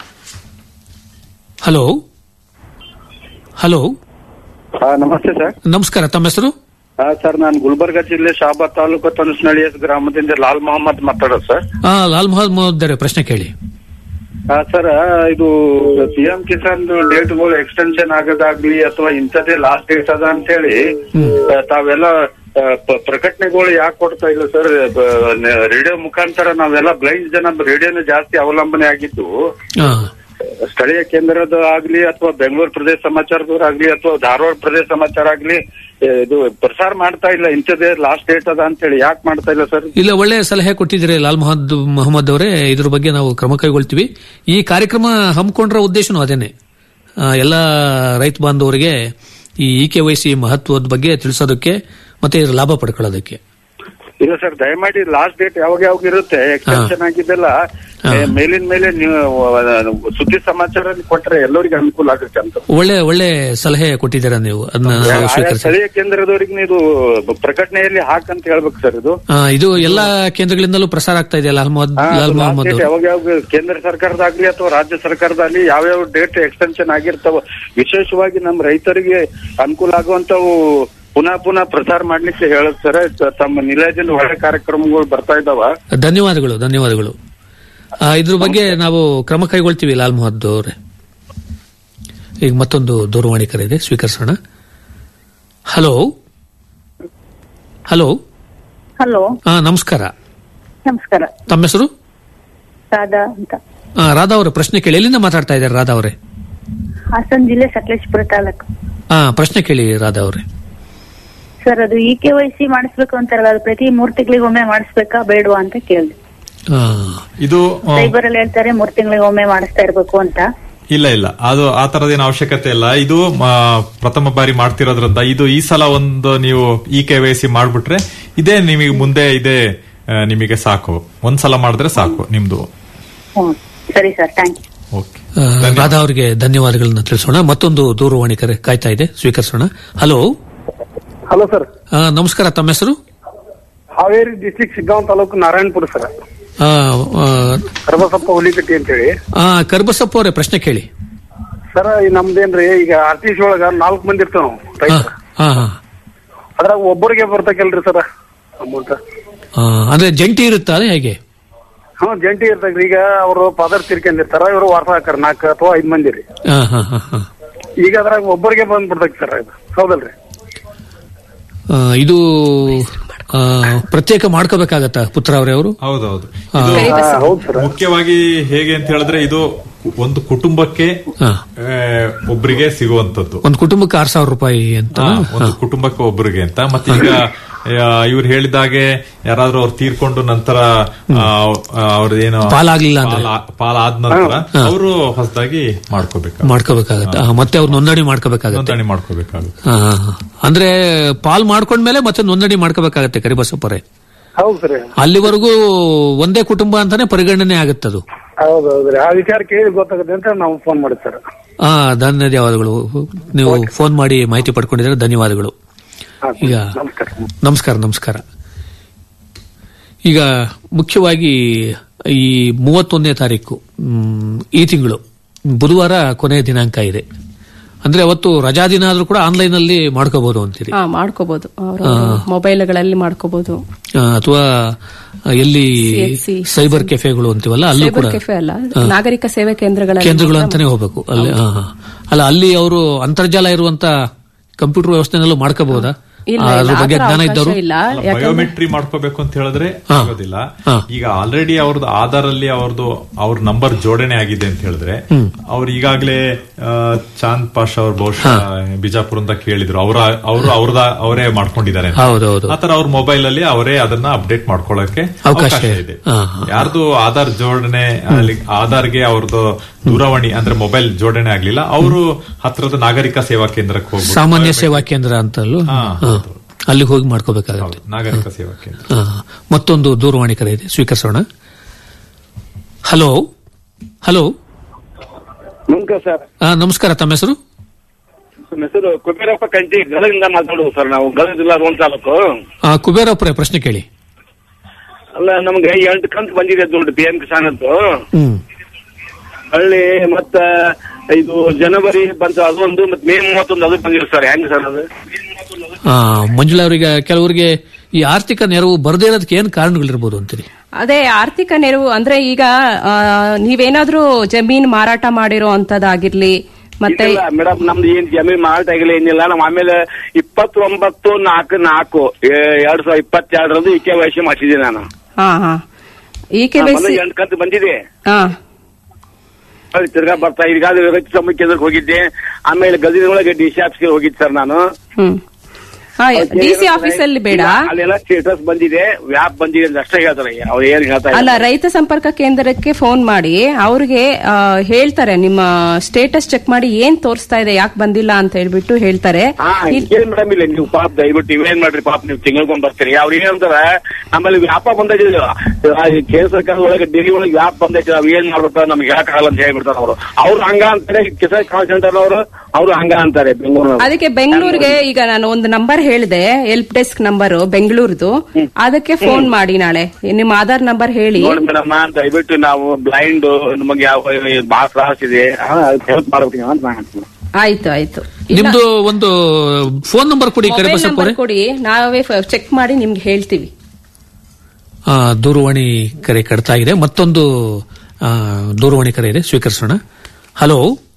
ಹಲೋ ಹಲೋ ನಮಸ್ತೆ ಸರ್ ನಮಸ್ಕಾರ ತಮ್ಮ ಹೆಸರು ಹಾ ಸರ್ ನಾನು ಗುಲ್ಬರ್ಗ ಜಿಲ್ಲೆ ಶಾಬಾದ್ ತಾಲೂಕು ತನುಸ್ನಳ್ಳಿ ಗ್ರಾಮದಿಂದ ಲಾಲ್ ಮೊಹಮ್ಮದ್ ಮಾತಾಡೋದು ಸರ್ ಆ, ಲಾಲ್ ಮೊಹಮ್ಮದ್ ಅವರೇ ಪ್ರಶ್ನೆ ಕೇಳಿ ಹಾ ಸರ್ ಇದು ಪಿ ಎಂ ಕಿಸಾನ್ ಡೇಟ್ಗಳು ಎಕ್ಸ್ಟೆನ್ಷನ್ ಆಗೋದಾಗ್ಲಿ ಅಥವಾ ಇಂಥದ್ದೇ ಲಾಸ್ಟ್ ಡೇಟ್ ಅದ ಅಂತ ಹೇಳಿ ಆ, ತಾವೆಲ್ಲ ಆ, ಪ- ಪ್ರಕಟಣೆಗಳು ಯಾಕೆ ಕೊಡ್ತಾ ಇಲ್ಲ ಸರ್ ರೇಡಿಯೋ ಮುಖಾಂತರ ನಾವೆಲ್ಲ ಬ್ಲೈಂಡ್ ಜನ ರೇಡಿಯೋನ ಜಾಸ್ತಿ ಅವಲಂಬನೆ ಆಗಿದ್ದು ಆ, ಸ್ಥಳೀಯ ಕೇಂದ್ರದ ಆಗ್ಲಿ ಅಥವಾ ಬೆಂಗಳೂರು ಪ್ರದೇಶ ಸಮಾಚಾರದವ್ರು ಆಗ್ಲಿ ಅಥವಾ ಧಾರವಾಡ ಪ್ರದೇಶ ಸಮಾಚಾರ ಆಗ್ಲಿ ಆ, ಇದು ಪ್ರಸಾರ ಮಾಡ್ತಾ ಇಲ್ಲ ಇಂಥದ್ದೇ ಲಾಸ್ಟ್ ಡೇಟ್ ಅದ ಅಂತ ಹೇಳಿ ಯಾಕೆ ಮಾಡ್ತಾ ಇಲ್ಲ ಸರ್ ಇಲ್ಲ ಒಳ್ಳೆ ಸಲಹೆ ಕೊಟ್ಟಿದ್ದೀರಿ ಲಾಲ್ ಮೊಹಮ್ಮದ್ ಮೊಹಮ್ಮದ್ ಅವರೇ ಇದ್ರ ಬಗ್ಗೆ ನಾವು ಕ್ರಮ ಕೈಗೊಳ್ತೀವಿ ಈ ಕಾರ್ಯಕ್ರಮ ಹಮ್ಮಿಕೊಂಡ್ರ ಉದ್ದೇಶನೂ ಅದೇನೆ ಆ, ಎಲ್ಲ ರೈತ ಬಾಂಧವರಿಗೆ ಈ ಇ ಕೆ ವೈ ಸಿ ಮಹತ್ವದ ಬಗ್ಗೆ ತಿಳಿಸೋದಕ್ಕೆ ಮತ್ತೆ ಇದ್ರ ಲಾಭ ಪಡ್ಕೊಳ್ಳೋದಕ್ಕೆ ಇಲ್ಲ ಸರ್ ದಯಮಾಡಿ ಲಾಸ್ಟ್ ಡೇಟ್ ಯಾವಾಗ ಯಾವಾಗ ಇರುತ್ತೆ ಎಕ್ಸ್ಟೆನ್ಷನ್ ಆಗಿದ್ದೆಲ್ಲ ಏ, ಮೇಲಿನ ಮೇಲೆ ನೀವು ಆ, ಸುದ್ದಿ ಸಮಾಚಾರ ಕೊಟ್ರೆ ಎಲ್ಲರಿಗೂ ಅನುಕೂಲ ಆಗುತ್ತೆ ಅಂತ ಒಳ್ಳೆ ಒಳ್ಳೆ ಸಲಹೆ ಕೊಟ್ಟಿದ್ದೀರಾ ನೀವು ಅದನ್ನ ನಾವು ಆಯಾ ಸ್ವೀಕರಿಸಿ ಸ್ಥಳೀಯ ಕೇಂದ್ರದವರಿಗೆ ನೀವು ಪ್ರಕಟಣೆಯಲ್ಲಿ ಹಾಕಂತ ಹೇಳ್ಬೇಕು ಸರ್ ಇದು ಆ, ಇದು ಎಲ್ಲಾ ಕೇಂದ್ರಗಳಿಂದಲೂ ಪ್ರಸಾರ ಆಗ್ತಾ ಇದೆ ಲಾಲ್ ಮೊಹಮ್ಮದ್ ಹಾ, ಲಾಲ್ last ಮೊಹಮ್ಮದ್ date ಅವರು ಯಾವಾಗ ಯಾವಾಗ ಕೇಂದ್ರ ಸರ್ಕಾರದಾಗ್ಲಿ ಅಥವಾ ರಾಜ್ಯ ಸರ್ಕಾರದಾಗ್ಲಿ ಯಾವ್ಯಾವ ಡೇಟ್ ಎಕ್ಸ್ಟೆನ್ಷನ್ ಆಗಿರ್ತಾವ ವಿಶೇಷವಾಗಿ ನಮ್ಮ ರೈತರಿಗೆ ಅನುಕೂಲ ಆಗುವಂತವು ಪುನಃ ಪುನಃ ಪ್ರಸಾರ ಮಾಡ್ಲಿಕ್ಕೆ ಹೇಳದ್ ಸರ್ ತ- ತಮ್ಮ ನಿಲಯದಿಂದ ಒಳ್ಳೆ ಕಾರ್ಯಕ್ರಮಗಳು ಬರ್ತಾ ಇದಾವ ಧನ್ಯವಾದಗಳು ಧನ್ಯವಾದಗಳು ಆ, ಇದ್ರ ಬಗ್ಗೆ ನಾವು ಕ್ರಮ ಕೈಗೊಳ್ತೀವಿ ಲಾಲ್ ಮೊಹಮ್ಮದ್ ಅವರೇ ಈಗ ಮತ್ತೊಂದು ದೂರವಾಣಿ ಕರೆ ಇದೆ ಸ್ವೀಕರಿಸೋಣ ಹಲೋ ಹಲೋ ಹಲೋ ಆ, ನಮಸ್ಕಾರ ನಮಸ್ಕಾರ ತಮ್ಮ ಹೆಸರು ರಾಧಾ ಅಂತ ಆ, ರಾಧಾ ಅವರ ಪ್ರಶ್ನೆ ಕೇಳಿ ಎಲ್ಲಿಂದ ಮಾತಾಡ್ತಾ ಇದ್ದಾರೆ ರಾಧಾ ಅವರೇ ಹಾಸನ ಜಿಲ್ಲೆ ಸಕಲೇಶ್ಪುರ ತಾಲೂಕು ಆ ಪ್ರಶ್ನೆ ಕೇಳಿ ರಾಧಾ ಅವರೇ ಸರ್ ಅದು ಇ ಕೆ ವೈ ಸಿ ಮಾಡಿಸ್ಬೇಕು ಅಂತಾರಲ್ಲ ಅದು ಪ್ರತಿ ಮೂರ್ ತಿಂಗಳಿಗೆ ಒಮ್ಮೆ ಮಾಡಿಸ್ಬೇಕಾ ಬೇಡವಾ ಅಂತ ಕೇಳಿದೆ ಇದು ಆ, ಸೈಬರ್ ಅಲ್ಲಿ ಹೇಳ್ತಾರೆ ಮೂರ್ ತಿಂಗಳಿಗೆ ಒಮ್ಮೆ ಮಾಡಿಸ್ತಾ ಇರ್ಬೇಕು ಅಂತ ಇಲ್ಲ ಇಲ್ಲ ಅದು ಆ ತರದೇನು ಅವಶ್ಯಕತೆ ಇಲ್ಲ ಇದು ಆ, ಪ್ರಥಮ ಬಾರಿ ಮಾಡ್ತಿರೋದ್ರಿಂದ ಇದು ಈ ಸಲ ಒಂದು ನೀವು ಇ ಕೆ ವೈ ಸಿ ಮಾಡ್ಬಿಟ್ರೆ ಇದೇ ನಿಮಗೆ ಮುಂದೆ ಇದೇ ಆ, ನಿಮಗೆ ಸಾಕು ಒಂದ್ಸಲ ಮಾಡಿದ್ರೆ ಸಾಕು ನಿಮ್ದು ಹ್ಮ್ ಸರಿ ಸರ್ ಥ್ಯಾಂಕ್ ಯು ಆ, ರಾಧಾ ಅವರಿಗೆ ಧನ್ಯವಾದಗಳನ್ನ ತಿಳಿಸೋಣ ಮತ್ತೊಂದು ದೂರವಾಣಿ ಕರೆ ಕಾಯ್ತಾ ಇದೆ ಸ್ವೀಕರಿಸೋಣ ಹಲೋ ಹಲೋ ಸರ್ ಆ, ನಮಸ್ಕಾರ ತಮ್ಮ ಹೆಸರು ಹಾವೇರಿ ಡಿಸ್ಟಿಕ್ ಶಿಗ್ಗಾಂವ್ ತಾಲೂಕು ನಾರಾಯಣಪುರ ಸರ್ ಆ, ಆ, ಕರ್ಬಸಪ್ಪ ಹುಲಿಕಟ್ಟಿ ಅಂತ ಹೇಳಿ ಆ, ಕರ್ಬಸಪ್ಪ ಅವರೇ ಪ್ರಶ್ನೆ ಕೇಳಿ ಸರ್ ನಮ್ದೇನ್ರಿ ಈಗ ಆರ್ ಟಿ ಸಿ ಒಳಗ ನಾಲ್ಕು ಮಂದಿ ಇರ್ತಾವ ನಾವು ರೈತರು ಹಾ ಹಾ ಅದ್ರಾಗ ಒಬ್ಬರಿಗೆ ಬರ್ತಕಲ್ರಿ ಸರ್ ಅಮೌಂಟ್ ಆ, ಅಂದ್ರೆ ಜಂಟಿ ಇರುತ್ತಾ ಅದೇ ಹೇಗೆ ಹ್ಮ್ ಜಂಟಿ ಇರ್ತಾಗ್ರಿ ಈಗ ಅವರು ಫಾದರ್ ತಿರ್ಕೊಂಡಿರ್ತಾರ ಇವರು ವಾರಸ ಹಾಕಾರ ನಾಲ್ಕು ಅಥವಾ ಐದ್ ಮಂದಿ ರೀ ಆ, ಹಾ ಹಾ ಹಾ ಈಗ ಅದ್ರಾಗ ಒಬ್ಬರಿಗೆ ಬಂದ್ಬಿಡ್ತೈತಿ ಸರ್ ಇದು ಹೌದಲ್ರಿ ಆ, ಇದು ಆ, ಪ್ರತ್ಯೇಕ ಮಾಡ್ಕೋಬೇಕಾಗತ್ತಾ ಪುತ್ರ ಅವರೇ ಅವರು ಹೌದೌದು ಆ, ಇದು ಮುಖ್ಯವಾಗಿ ಹೇಗೆ ಅಂತ ಹೇಳಿದ್ರೆ ಇದು ಒಂದು ಕುಟುಂಬಕ್ಕೆ ಆ, ಒಬ್ರಿಗೆ ಸಿಗುವಂತದ್ದು ಒಂದು ಕುಟುಂಬಕ್ಕೆ ಆರ್ ಸಾವಿರ ರೂಪಾಯಿ ಅಂತ ಹಾ, ಒಂದು ಕುಟುಂಬಕ್ಕೆ ಒಬ್ಬರಿಗೆ ಅಂತ ಮತ್ತೆ ಈಗ ಇವ್ರು ಹೇಳಿದಾಗೆ ಯಾರಾದ್ರೂ ಅವ್ರು ತೀರ್ಕೊಂಡು ನಂತರ ಅವ್ರದ್ದೇನು ಪಾಲಾಗ್ಲಿಲ್ಲ ಅಂದ್ರೆ? ಪಾಲಾದ ನಂತರ ಅವರು ಹೊಸದಾಗಿ ಮಾಡ್ಕೋಬೇಕು ಮಾಡ್ಕೋಬೇಕಾಗತ್ತೆ ಆ, ಮತ್ತೆ ಅವ್ರು ನೋಂದಣಿ ಮಾಡ್ಕೋಬೇಕಾಗತ್ತೆ ನೋಂದಣಿ ಮಾಡ್ಕೋಬೇಕಾಗುತ್ತೆ ಆ, ಹಾ, ಹಾ. ಅಂದ್ರೆ ಪಾಲ್ ಮಾಡ್ಕೊಂಡ್ಮೇಲೆ ಮತ್ತೆ ನೋಂದಣಿ ಮಾಡ್ಕೋಬೇಕಾಗತ್ತೆ ಕರಿಬಸಪ್ಪರೇ ಹೌದು ಸರ್ ಅಲ್ಲಿವರೆಗೂ ಒಂದೇ ಕುಟುಂಬ ಅಂತಾನೆ ಪರಿಗಣನೆ ಆಗುತ್ತದು ಹೌದೌದ್ರಿ ಆ ವಿಚಾರ ಕೇಳಿ ಗೊತ್ತಾಗುತ್ತೆ ಅಂತ ನಾವು ಫೋನ್ ಮಾಡಿದ್ ಸರ್ ಆ ಧನ್ಯವಾದಗಳು ನೀವು ಫೋನ್ ಮಾಡಿ ಮಾಹಿತಿ ಪಡ್ಕೊಂಡಿದ್ರೆ ಧನ್ಯವಾದಗಳು ಈಗ ನಮಸ್ಕಾರ ನಮಸ್ಕಾರ ಈಗ ಮುಖ್ಯವಾಗಿ ಈ ಮೂವತ್ತೊಂದನೇ ತಾರೀಕು ಮ್, ಈ ತಿಂಗಳು ಬುಧವಾರ ಕೊನೆಯ ದಿನಾಂಕ ಇದೆ ಅಂದ್ರೆ ಅವತ್ತು ರಜಾ ದಿನ ಆದ್ರೂ ಕೂಡ ಆನ್ಲೈನ್ ಅಲ್ಲಿ ಮಾಡ್ಕೋಬಹುದು ಅಂತೀರಿ ಹಾ ಮಾಡ್ಕೋಬಹುದು ಅವರು ಆ. ಮೊಬೈಲ್ಗಳಲ್ಲಿ ಮಾಡ್ಕೋಬಹುದು ಆ, ಅಥವಾ ಎಲ್ಲಿ CHC. ಸೈಬರ್ ಕೆಫೆಗಳು ಅಂತೀವಲ್ಲ ಅಲ್ಲೂ ಕೂಡ ಸೈಬರ್ ಕೆಫೆ ಅಲ್ಲ ಆ. ನಾಗರಿಕ ಸೇವೆ ಕೇಂದ್ರಗಳಲ್ಲಿ ಕೇಂದ್ರಗಳು ಮಾತ್ರ ಅಂತಾನೆ ಹೋಗ್ಬೇಕು ಅಲ್ಲಿ ಹಾ, ಹಾ. ಅಲ್ಲ ಅಲ್ಲಿ ಅವರು ಅಂತರ್ಜಾಲ ಇರುವಂತ ಕಂಪ್ಯೂಟರ್ ವ್ಯವಸ್ಥೆನಲ್ಲೂ ಮಾಡ್ಕೋಬಹುದಾ ಇಲ್ಲ, ಅದ್ರ ಇಲ್ಲ, ಬಗ್ಗೆ ಆ ಥರ ಜ್ಞಾನ ಅವಕಾಶ ಇದ್ದವರು ಇಲ್ಲ ಯಾಕಂದ್ರೆ ಬಯೋಮೆಟ್ರಿ ಮಾಡ್ಕೋಬೇಕು ಅಂತ ಹೇಳಿದ್ರೆ ಆಗೋದಿಲ್ಲ ಈಗ ಆಲ್ರೆಡಿ ಅವ್ರದ್ದು ಆಧಾರ್ ಅಲ್ಲಿ ಅವ್ರದ್ದು ಅವ್ರ ನಂಬರ್ ಜೋಡಣೆ ಆಗಿದೆ ಅಂತ ಹೇಳಿದ್ರೆ ಅವ್ರು ಈಗಾಗಲೇ ಚಾಂದ್ ಪಾಷಾ ಅವ್ರ ಬಹುಶಃ ಬಿಜಾಪುರದಿಂದ ಕೇಳಿದ್ರು ಅವ್ರ ಅವರು ಅವ್ರದ ಅವರೇ ಮಾಡ್ಕೊಂಡಿದ್ದಾರೆ ಅಂತ. ಹೌದೌದು. ಆತರ ಅವ್ರ ಮೊಬೈಲ್ ಅಲ್ಲಿ ಅವರೇ ಅದನ್ನ ಅಪ್ಡೇಟ್ ಮಾಡ್ಕೊಳ್ಳಕ್ಕೆ ಅವಕಾಶ ಅವಕಾಶ ಇದೆ. ಇದೆ ಹಾ, ಯಾರ್ದು ಆಧಾರ್ ಜೋಡಣೆ ಅಲ್ಲಿ ಆಧಾರ್ಗೆ ಅವ್ರದ್ದು ದೂರವಾಣಿ ಅಂದ್ರೆ ಮೊಬೈಲ್ ಜೋಡಣೆ ಆಗ್ಲಿಲ್ಲ ಅವರು ಹತ್ರದ ನಾಗರಿಕ ಸೇವಾ ಕೇಂದ್ರಕ್ಕೆ ಹೋಗ್ಬೋದು ಸಾಮಾನ್ಯ ಸೇವಾ ಕೇಂದ್ರ ಅಂತಲ್ಲೂ ಹಾ, ಹಾ. ಅಲ್ಲಿಗೆ ಹೋಗಿ ಮಾಡ್ಕೋಬೇಕಾಗುತ್ತೆ ನಾಗರಿಕ ಸೇವಾ ಕೇಂದ್ರ ಹಾ. ಮತ್ತೊಂದು ದೂರವಾಣಿ ಕರೆ ಇದೆ ಸ್ವೀಕರಿಸೋಣ ಹಲೋ ಹಲೋ ನಮಸ್ಕಾರ ಸರ್ ಆ, ನಮಸ್ಕಾರ ತಮ್ಮ ಹೆಸರು ನಮ್ಮ ಹೆಸರು ಕುಬೇರಪ್ಪ ಕಂಟಿ ಗದಗಿಂದ ಮಾತಾಡೋದು ಸರ್ ನಾವು ಗದಗ ಜಿಲ್ಲಾ ರೋಣ ತಾಲೂಕು ಆ, ಕುಬೇರಪ್ಪರೇ ಪ್ರಶ್ನೆ ಕೇಳಿ ಅಲ್ಲ ನಮ್ಗೆ ಎಂಟು ಕಂತು ಬಂದಿದೆ ದುಡ್ಡು ಪಿ ಎಂ ಕಿಸಾನ್ ಅಂತ ಹ್ಮ್ ಹಳ್ಳಿ ಮತ್ತ ಇದು ಜನವರಿ ಬಂತು ಅದೊಂದು ಮತ್ತೆ ಮೇ ಮೂವತ್ತೊಂದು ಅದು ಬಂದಿದೆ ಸರ್ ಹೆಂಗ್ ಸರ್ ಅದು ಆ, ಮಂಜುಳಾ ಅವರಿಗೆ ಕೆಲವರಿಗೆ ಈ ಆರ್ಥಿಕ ನೆರವು ಬರದೇ ಇರೋದಕ್ಕೆ ಏನ್ ಕಾರಣಗಳಿರ್ಬೋದು ಅಂತೀರಿ ಅದೇ ಆರ್ಥಿಕ ನೆರವು ಅಂದ್ರೆ ಈಗ ಆ, ನೀವೇನಾದ್ರೂ ಜಮೀನ್ ಮಾರಾಟ ಮಾಡಿರೋ ಅಂತದಾಗಿರ್ಲಿ ಮತ್ತೆ ಇಲ್ಲ ಮೇಡಮ್ ನಮ್ದು ಏನ್ ಜಮೀನ್ ಮಾರಾಟ ಆಗಿಲ್ಲ ಏನಿಲ್ಲ ನಾವು ಆಮೇಲೆ ಇಪ್ಪತ್ತೊಂಬತ್ತು ನಾಲ್ಕು ನಾಲ್ಕು ಎ- ಎರಡ್ ಸಾವಿರದ ಇಪ್ಪತ್ತೆರಡರಂದು ಇ ಕೆ ವೈಸಿ ಮಾಡಿಸಿದೆ ನಾನು ಹಾ ಹಾ ಈ ಕೆ ವೈ ಸಿ ಎಂಟು ಕಂತು ಬಂದಿದೆ ಹಾ ಅಲ್ಲಿ ತಿರ್ಗಾ ಬರ್ತಾ ಈಗ ರೈತ ಸಂಘ ಕೇಂದ್ರಕ್ಕೆ ಹೋಗಿದ್ದೆ ಆಮೇಲೆ ಗದಗಿನೊಳಗೆ ಡಿ ಸಿ ಆಫೀಸ್ಗೆ ಹೋಗಿದ್ದೆ ಸರ್ ನಾನು ಹ್ಮ್ ಹಾ ಡಿ ಸಿ ಆಫೀಸಲ್ಲಿ ಬೇಡ ಇಲ್ಲ, ಅಲ್ಲೆಲ್ಲ ಸ್ಟೇಟಸ್ ಬಂದಿದೆ ವ್ಯಾಪ್ ಬಂದಿದೆ ಅಂತ ಅಷ್ಟೇ ಹೇಳ್ತಾರೆ ಅವ್ರು ಏನ್ ಹೇಳ್ತಾ ಅಲ್ಲ ಇಲ್ಲ ರೈತ ಸಂಪರ್ಕ ಕೇಂದ್ರಕ್ಕೆ ಫೋನ್ ಮಾಡಿ ಅವ್ರಿಗೆ ಆ, ಹೇಳ್ತಾರೆ ನಿಮ್ಮ ಸ್ಟೇಟಸ್ ಚೆಕ್ ಮಾಡಿ ಏನ್ ತೋರಿಸ್ತಾ ಇದೆ ಯಾಕೆ ಬಂದಿಲ್ಲ ಅಂತ ಹೇಳ್ಬಿಟ್ಟು ಹೇಳ್ತಾರೆ ಹಾ ಏನ್ ಮೇಡಮ್ ಇಲ್ಲ ನೀವು ಪಾಪ ದಯವಿಟ್ಟು ಇವೇನ್ ಮಾಡ್ರಿ ಪಾಪ ನೀವು ತಿಂಗಳ್ಕೊಂಡ್ ಬರ್ತೀರಿ ಅವ್ರು ಏನಂತಾರ ನಮ್ಮಲ್ಲಿ ವ್ಯಾಪ ಬಂದೈತಿ ಕೇಂದ್ರ ಸರ್ಕಾರದ ಒಳಗೆ ಡೆಲ್ಲಿ ಒಳಗೆ ವ್ಯಾಪ್ ಬಂದೈತಿ ನಾವ್ ಏನ್ ಮಾಡ್ಬೇಕು ನಮ್ಗೆ ಹೇಳಕ್ಕಾಗಲ್ಲ ಅಂತ ಹೇಳ್ಬಿಡ್ತಾರ ಅವರು ಅವ್ರು ಹಂಗ ಅಂತಾರೆ ಕಿಸಾನ್ ಕಾಲ್ ಸೆಂಟರ್ ಅವರು ಅವ್ರು ಹಂಗ ಅಂತಾರೆ ಬೆಂಗಳೂರು ಅದಕ್ಕೆ ಬೆಂಗಳೂರಿಗೆ ಈಗ ನಾನು ಒಂದು ನಂಬರ್ ಹೇಳಿದೆ ಹೆಲ್ಪ್ ಡೆಸ್ಕ್ ನಂಬರ್ ಬೆಂಗಳೂರದು ಅದಕ್ಕೆ ಫೋನ್ ಮಾಡಿ ನಾಳೆ ನಿಮ್ಮ ಆಧಾರ್ ನಂಬರ್ ಹೇಳಿ ನೋಡಿ ಮೇಡಮ್ ದಯವಿಟ್ಟು ನಾವು ಬ್ಲೈಂಡ್ ನಮಗೆ ಯಾವ ಬಹಳ ತ್ರಾಸ ಇದೆ ಹೆಲ್ಪ್ ಮಾಡ್ಬೇಕು ಅಂತ ನಾನು ಹೇಳ್ತೀನಿ. ಆಯ್ತು ಆಯ್ತು ಇಲ್ಲ, ನಿಮ್ದು ಒಂದು ಫೋನ್ ನಂಬರ್ ಕೊಡಿ ಮೊಬೈಲ್ ಕರಿಬಸಪ್ಪ ನಂಬರ್ ಕೊಡಿ ನಾವೇ ಚೆಕ್ ಮಾಡಿ ನಿಮ್ಗೆ ಹೇಳ್ತೀವಿ ಆ, ದೂರವಾಣಿ ಕರೆ ಕಡ್ತಾ ಇದೆ ಮತ್ತೊಂದು ಆ, ದೂರವಾಣಿ ಕರೆ ಇದೆ ಸ್ವೀಕರಿಸೋಣ ಹಲೋ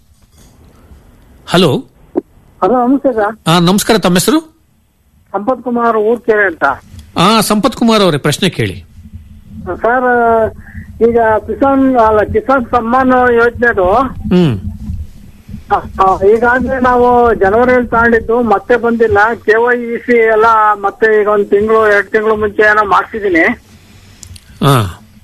ಹಲೋ ಹಲೋ ನಮಸ್ತೆ ಸರ್ ಆ, ನಮಸ್ಕಾರ ತಮ್ಮ ಹೆಸರು ಸಂಪತ್ ಕುಮಾರ್ ಊರ್ಕೆರೆ ಅಂತ ಆ ಸಂಪತ್ ಕುಮಾರ್ ಅವರೇ ಪ್ರಶ್ನೆ ಕೇಳಿ ಸರ್ ಈಗ ಕಿಸಾನ್ ಅಲ್ಲ ಕಿಸಾನ್ ಸಮ್ಮಾನ್ ಯೋಜನೆದು ಹ್ಮ್ ಈಗಾಗಲೇ ನಾವು ಜನವರಿಯಲ್ಲಿ ತಗೊಂಡಿದ್ದು ಮತ್ತೆ ಬಂದಿಲ್ಲ ಕೆ ವೈ ಸಿ ಎಲ್ಲ ಮತ್ತೆ ಈಗ ಒಂದ್ ತಿಂಗಳು ಎರಡು ತಿಂಗಳು ಮುಂಚೆ ಏನೋ ಮಾಡ್ಸಿದೀನಿ ಹಾ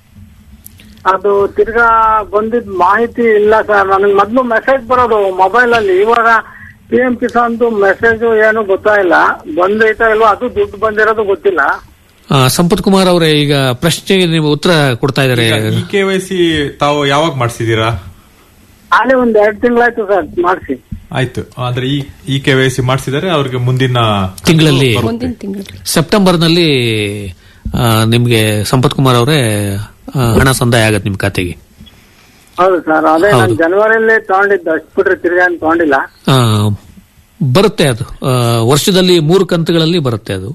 ಅದು ತಿರ್ಗಾ ಬಂದಿದ್ ಮಾಹಿತಿ ಇಲ್ಲ ಸರ್ ನನಗೆ ಮೊದ್ಲು ಮೆಸೇಜ್ ಬರೋದು ಮೊಬೈಲ್ ಅಲ್ಲಿ ಇವಾಗ ಪಿ ಎಂ ಕಿಸಾನ್ದು ಮೆಸೇಜ್ ಏನು ಗೊತ್ತಾಗಿಲ್ಲ ಬಂದೈತಾ ಇಲ್ವಾ ಅದು ದುಡ್ಡು ಬಂದಿರೋದು ಗೊತ್ತಿಲ್ಲ ಆ, ಸಂಪತ್ ಕುಮಾರ್ ಅವರೇ ಈಗ ಪ್ರಶ್ನೆಗೆ ನೀವು ಉತ್ತರ ಕೊಡ್ತಾ ಇದ್ದಾರೆ ಇ ಕೆ ವೈ ಸಿ ತಾವು ಯಾವಾಗ ಮಾಡಿಸಿದೀರಾ ಅಲ್ಲಿ ಒಂದ್ ಎರಡು ತಿಂಗಳಾಯ್ತು ಸರ್ ಮಾಡಿಸಿ ಆಯ್ತು ಅಂದ್ರೆ ಈ ಇ ಕೆ ವೈ ಸಿ ಮಾಡಿಸಿದರೆ ಅವ್ರಿಗೆ ಮುಂದಿನ ತಿಂಗಳಲ್ಲಿ ಬರುತ್ತೆ. ಮುಂದಿನ ತಿಂಗಳು ಸೆಪ್ಟೆಂಬರ್ನಲ್ಲಿ ಆ, ನಿಮ್ಗೆ ಸಂಪತ್ ಕುಮಾರ್ ಅವರೇ ಆ, ಹಣ ಸಂದಾಯ ಆಗತ್ತೆ ನಿಮ್ ಖಾತೆಗೆ ಹೌದು ಸರ್ ಅದೇ ನಾನು ಹೌದು. ಜನವರಿಯಲ್ಲಿ ತಗೊಂಡಿದ್ದು ಅಷ್ಟು ಬಿಟ್ರೆ ತಿರ್ಗಾ ಏನ್ ತಗೊಂಡಿಲ್ಲ ಆ, ಬರುತ್ತೆ ಅದು ಆ, ವರ್ಷದಲ್ಲಿ ಮೂರು ಕಂತುಗಳಲ್ಲಿ ಬರುತ್ತೆ ಅದು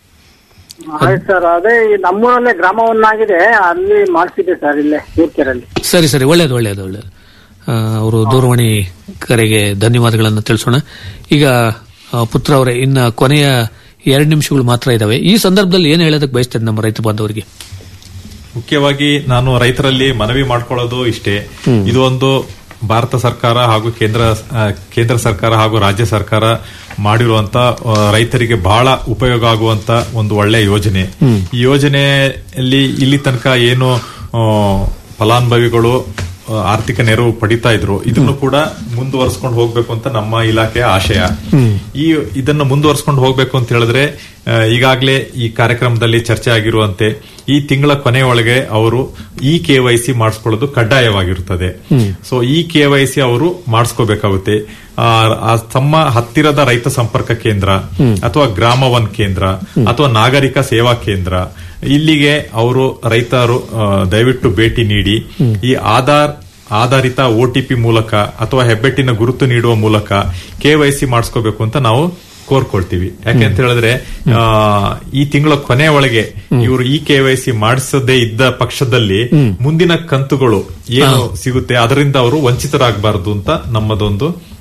ಆಯ್ತು ಸರ್ ಅದೇ ಈ ನಮ್ಮೂರಲ್ಲೇ ಗ್ರಾಮವನ್ನಾಗಿದೆ ಅಲ್ಲಿ ಮಾಡಿಸಿದ್ದೆ ಸರ್ ಇಲ್ಲೇ ಊರ್ಕೆರಲ್ಲಿ ಸರಿ ಸರಿ ಒಳ್ಳೇದು ಒಳ್ಳೇದು ಒಳ್ಳೇದು ಆ, ಅವರು ದೂರವಾಣಿ ಕರೆಗೆ ಧನ್ಯವಾದಗಳನ್ನು ತಿಳಿಸೋಣ ಈಗ ಆ, ಪುತ್ರ ಅವರೇ ಇನ್ನ ಕೊನೆಯ ಎರಡು ನಿಮಿಷಗಳು ಮಾತ್ರ ಇದಾವೆ ಈ ಸಂದರ್ಭದಲ್ಲಿ ಏನು ಹೇಳೋದಕ್ಕೆ ಬಯಸ್ತೇನೆ ನಮ್ಮ ರೈತ ಬಾಂಧವರಿಗೆ ಮುಖ್ಯವಾಗಿ ನಾನು ರೈತರಲ್ಲಿ ಮನವಿ ಮಾಡ್ಕೊಳ್ಳೋದು ಇಷ್ಟೇ ಇದು ಒಂದು ಭಾರತ ಸರ್ಕಾರ ಹಾಗೂ ಕೇಂದ್ರ ಆ, ಕೇಂದ್ರ ಸರ್ಕಾರ ಹಾಗೂ ರಾಜ್ಯ ಸರ್ಕಾರ ಮಾಡಿರುವಂತ ಆ, ರೈತರಿಗೆ ಬಹಳ ಉಪಯೋಗ ಆಗುವಂತ ಒಂದು ಒಳ್ಳೆ ಯೋಜನೆ ಈ ಯೋಜನೆಯಲ್ಲಿ ಇಲ್ಲಿ ತನಕ ಏನು ಆ, ಫಲಾನುಭವಿಗಳು ಆ, ಆರ್ಥಿಕ ನೆರವು ಪಡಿತಾ ಇದ್ರು ಇದನ್ನು ಕೂಡ ಮುಂದುವರಿಸ್ಕೊಂಡು ಹೋಗ್ಬೇಕು ಅಂತ ನಮ್ಮ ಇಲಾಖೆಯ ಆಶಯ ಈ ಇದನ್ನು ಮುಂದುವರಿಸ್ಕೊಂಡು ಹೋಗ್ಬೇಕು ಅಂತ ಹೇಳಿದ್ರೆ ಆ, ಈಗಾಗಲೇ ಈ ಕಾರ್ಯಕ್ರಮದಲ್ಲಿ ಚರ್ಚೆ ಆಗಿರುವಂತೆ ಈ ತಿಂಗಳ ಕೊನೆಯೊಳಗೆ ಅವರು ಇ ಕೆ ವೈ ಸಿ ಮಾಡಿಸ್ಕೊಳ್ಳೋದು ಕಡ್ಡಾಯವಾಗಿರುತ್ತದೆ so E K Y C ಅವರು ಮಾಡಿಸ್ಕೋಬೇಕಾಗುತ್ತೆ ಆ, ಆ ತಮ್ಮ ಹತ್ತಿರದ ರೈತ ಸಂಪರ್ಕ ಕೇಂದ್ರ ಅಥವಾ ಗ್ರಾಮ ಒನ್ ಕೇಂದ್ರ ಅಥವಾ ನಾಗರಿಕ ಸೇವಾ ಕೇಂದ್ರ ಇಲ್ಲಿಗೆ ಅವರು ರೈತರು ಆ, ದಯವಿಟ್ಟು ಭೇಟಿ ನೀಡಿ ಈ ಆಧಾರ್ ಆಧಾರಿತ ಒಟಿಪಿ ಮೂಲಕ ಅಥವಾ ಹೆಬ್ಬೆಟ್ಟಿನ ಗುರುತು ನೀಡುವ ಮೂಲಕ ಕೆವೈಸಿ ಮಾಡಿಸ್ಕೋಬೇಕು ಅಂತ ನಾವು ಕೋರ್ಕೊಳ್ತೀವಿ ಯಾಕೆ ಅಂತ ಹೇಳಿದ್ರೆ ಆ, ಈ ತಿಂಗಳ ಕೊನೆ ಒಳಗೆ ಇವರು ಈ ಕೆವೈಸಿ ಮಾಡಿಸದೇ ಇದ್ದ ಪಕ್ಷದಲ್ಲಿ ಮುಂದಿನ ಕಂತುಗಳು ಏನು ಸಿಗುತ್ತೆ ಅದರಿಂದ ಅವರು ವಂಚಿತರಾಗಬಾರದು ಅಂತ ನಮ್ಮದೊಂದು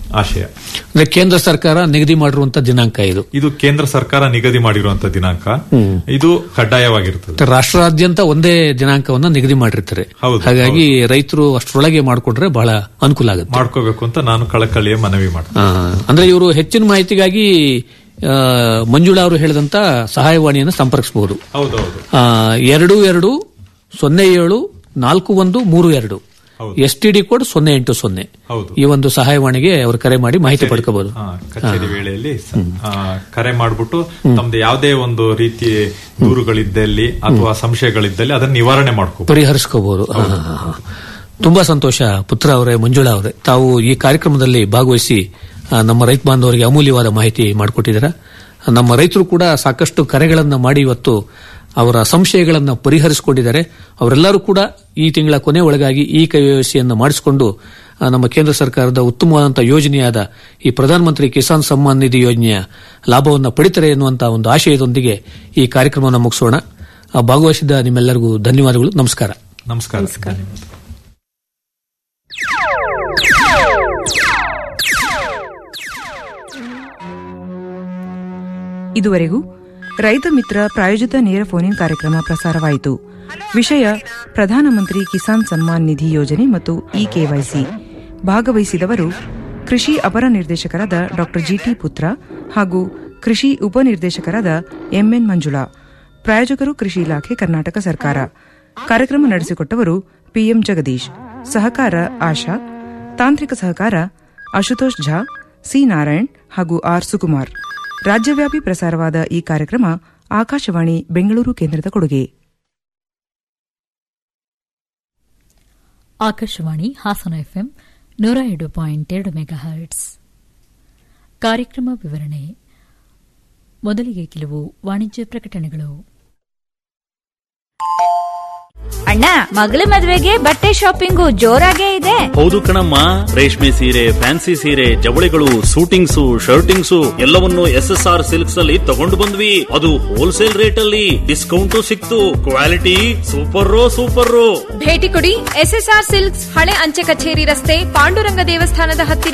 ಆಶಯ ಅಂದ್ರೆ ಕೇಂದ್ರ ಸರ್ಕಾರ ನಿಗದಿ ಮಾಡಿರುವಂತ ದಿನಾಂಕ ಇದು ಇದು ಕೇಂದ್ರ ಸರ್ಕಾರ ನಿಗದಿ ಮಾಡಿರುವಂತಹ ದಿನಾಂಕ ಇದು ಕಡ್ಡಾಯವಾಗಿರ್ತದೆ ಮತ್ತೆ ರಾಷ್ಟ್ರಾದ್ಯಂತ ಒಂದೇ ದಿನಾಂಕವನ್ನ ನಿಗದಿ ಮಾಡಿರ್ತಾರೆ ಹೌದು, ಹಾಗಾಗಿ ರೈತರು ಅಷ್ಟರೊಳಗೆ ಮಾಡಿಕೊಂಡ್ರೆ ಬಹಳ ಅನುಕೂಲ ಆಗುತ್ತೆ ಮಾಡ್ಕೋಬೇಕು ಅಂತ ನಾನು ಕಳಕಳಿಯ ಮನವಿ ಮಾಡ್ತೇನೆ ಆ, ಅಂದ್ರೆ ಇವರು ಹೆಚ್ಚಿನ ಮಾಹಿತಿಗಾಗಿ ಆ, ಮಂಜುಳಾ ಅವರು ಹೇಳಿದಂತ ಸಹಾಯವಾಣಿಯನ್ನು ಸಂಪರ್ಕಿಸಬಹುದು ಹೌದೌದು ಆ, ಎರಡು ಎರಡು ಸೊನ್ನೆ ಏಳು ನಾಲ್ಕು ಒಂದು ಮೂರು ಎರಡು ಎಸ್ ಟಿ ಡಿ ಕೋಡ್ ಸೊನ್ನೆ ಎಂಟು ಸೊನ್ನೆ ಹೌದು. ಈ ಒಂದು ಸಹಾಯವಾಣಿಗೆ ಅವರು ಕರೆ ಮಾಡಿ ಮಾಹಿತಿ ಪಡ್ಕೋಬಹುದು ಆ, ಕಚೇರಿ ವೇಳೆಯಲ್ಲಿ ಸ- ಆ, ಕರೆ ಮಾಡ್ಬಿಟ್ಟು ತಮ್ದು ಯಾವುದೇ ಒಂದು ರೀತಿ ದೂರುಗಳಿದ್ದಲ್ಲಿ ಅಥವಾ ಸಂಶಯಗಳಿದ್ದಲ್ಲಿ ಅದನ್ನ ನಿವಾರಣೆ ಮಾಡ್ಕೋ ಪರಿಹರಿಸ್ಕೋಬಹುದು ತುಂಬಾ ಸಂತೋಷ ಪುತ್ರ ಅವರೇ ಮಂಜುಳಾ ಅವರೇ ತಾವು ಈ ಕಾರ್ಯಕ್ರಮದಲ್ಲಿ ಭಾಗವಹಿಸಿ ಆ, ನಮ್ಮ ರೈತ ಬಾಂಧವರಿಗೆ ಅಮೂಲ್ಯವಾದ ಮಾಹಿತಿ ಮಾಡಿಕೊಟ್ಟಿದ್ದೀರಾ ನಮ್ಮ ರೈತರು ಕೂಡ ಸಾಕಷ್ಟು ಕರೆಗಳನ್ನ ಮಾಡಿ ಇವತ್ತು ಅವರ ಸಂಶಯಗಳನ್ನು ಪರಿಹರಿಸಿಕೊಂಡಿದ್ದಾರೆ ಅವರೆಲ್ಲರೂ ಕೂಡ ಈ ತಿಂಗಳ ಕೊನೆ ಒಳಗಾಗಿ ಈ ಕೈವಸಿಯನ್ನು ಮಾಡಿಸಿಕೊಂಡು ಆ, ನಮ್ಮ ಕೇಂದ್ರ ಸರ್ಕಾರದ ಉತ್ತಮವಾದಂತಹ ಯೋಜನೆಯಾದ ಈ ಪ್ರಧಾನಮಂತ್ರಿ ಕಿಸಾನ್ ಸಮ್ಮಾನ್ ನಿಧಿ ಯೋಜನೆಯ ಲಾಭವನ್ನು ಪಡಿತಾರೆ ಎನ್ನುವಂತಹ ಒಂದು ಆಶಯದೊಂದಿಗೆ ಈ ಕಾರ್ಯಕ್ರಮವನ್ನು ಮುಗಿಸೋಣ ಆ, ಭಾಗವಹಿಸಿದ ನಿಮ್ಮೆಲ್ಲರಿಗೂ ಧನ್ಯವಾದಗಳು ನಮಸ್ಕಾರ ನಮಸ್ಕಾರ ಧನ್ಯವಾದ. ಇದುವರೆಗೂ ರೈತ ಮಿತ್ರ ಪ್ರಾಯೋಜಿತ ನೇರ ಫೋನ್ ಕಾರ್ಯಕ್ರಮ ಪ್ರಸಾರವಾಯಿತು ವಿಷಯ ಪ್ರಧಾನಮಂತ್ರಿ ಕಿಸಾನ್ ಸಮ್ಮಾನ್ ನಿಧಿ ಯೋಜನೆ ಮತ್ತು ಇ ಕೆವೈಸಿ ಭಾಗವಹಿಸಿದವರು ಕೃಷಿ ಅಪರ ನಿರ್ದೇಶಕರಾದ ಡಾ ಜಿಟಿ ಪುತ್ರ ಹಾಗೂ ಕೃಷಿ ಉಪನಿರ್ದೇಶಕರಾದ ಎಂಎನ್ ಮಂಜುಳಾ ಪ್ರಾಯೋಜಕರು ಕೃಷಿ ಇಲಾಖೆ ಕರ್ನಾಟಕ ಸರ್ಕಾರ ಕಾರ್ಯಕ್ರಮ ನಡೆಸಿಕೊಟ್ಟವರು ಪಿಎಂ ಜಗದೀಶ್ ಸಹಕಾರ ಆಶಾ ತಾಂತ್ರಿಕ ಸಹಕಾರ ಅಶುತೋಷ್ ಝಾ ಸಿ ನಾರಾಯಣ್ ಹಾಗೂ ಆರ್ ಸುಕುಮಾರ್ ರಾಜ್ಯವ್ಯಾಪಿ ಪ್ರಸಾರವಾದ ಈ ಕಾರ್ಯಕ್ರಮ ಆಕಾಶವಾಣಿ ಬೆಂಗಳೂರು ಕೇಂದ್ರದ ಕೊಡುಗೆ ಆಕಾಶವಾಣಿ ಹಾಸನ ಎಫ್ಎಂ ನೂರ ಎರಡು ಪಾಯಿಂಟ್ ಎರಡು ಮೆಗಾ ಹರ್ಟ್ಸ್ ಕಾರ್ಯಕ್ರಮ ವಿವರಣೆ ಮೊದಲಿಗೆ ಕೆಲವು ವಾಣಿಜ್ಯ ಪ್ರಕಟಣೆಗಳು ಅಣ್ಣ ಮಗಳ ಮದ್ವೆಗೆ ಬಟ್ಟೆ ಶಾಪಿಂಗು ಜೋರಾಗೇ ಇದೆ ಹೌದು ಕಣಮ್ಮ ರೇಷ್ಮೆ ಸೀರೆ ಫ್ಯಾನ್ಸಿ ಸೀರೆ ಜವಳಿಗಳು ಸೂಟಿಂಗ್ಸು ಶರ್ಟಿಂಗ್ಸು ಎಲ್ಲವನ್ನು ಎಸ್ ಎಸ್ ಆರ್ ಸಿಲ್ಕ್ಸ್ ಅಲ್ಲಿ ತಗೊಂಡು ಬಂದ್ವಿ ಅದು ಹೋಲ್ಸೇಲ್ ರೇಟ್ ಅಲ್ಲಿ ಡಿಸ್ಕೌಂಟ್ ಸಿಕ್ತು ಕ್ವಾಲಿಟಿ ಸೂಪರ್ ಸೂಪರ್ ಭೇಟಿ ಕೊಡಿ ಎಸ್ಎಸ್ಆರ್ ಸಿಲ್ಕ್ಸ್ ಹಳೆ ಅಂಚೆ ಕಚೇರಿ ರಸ್ತೆ ಪಾಂಡುರಂಗ ದೇವಸ್ಥಾನದ ಹತ್ತಿರ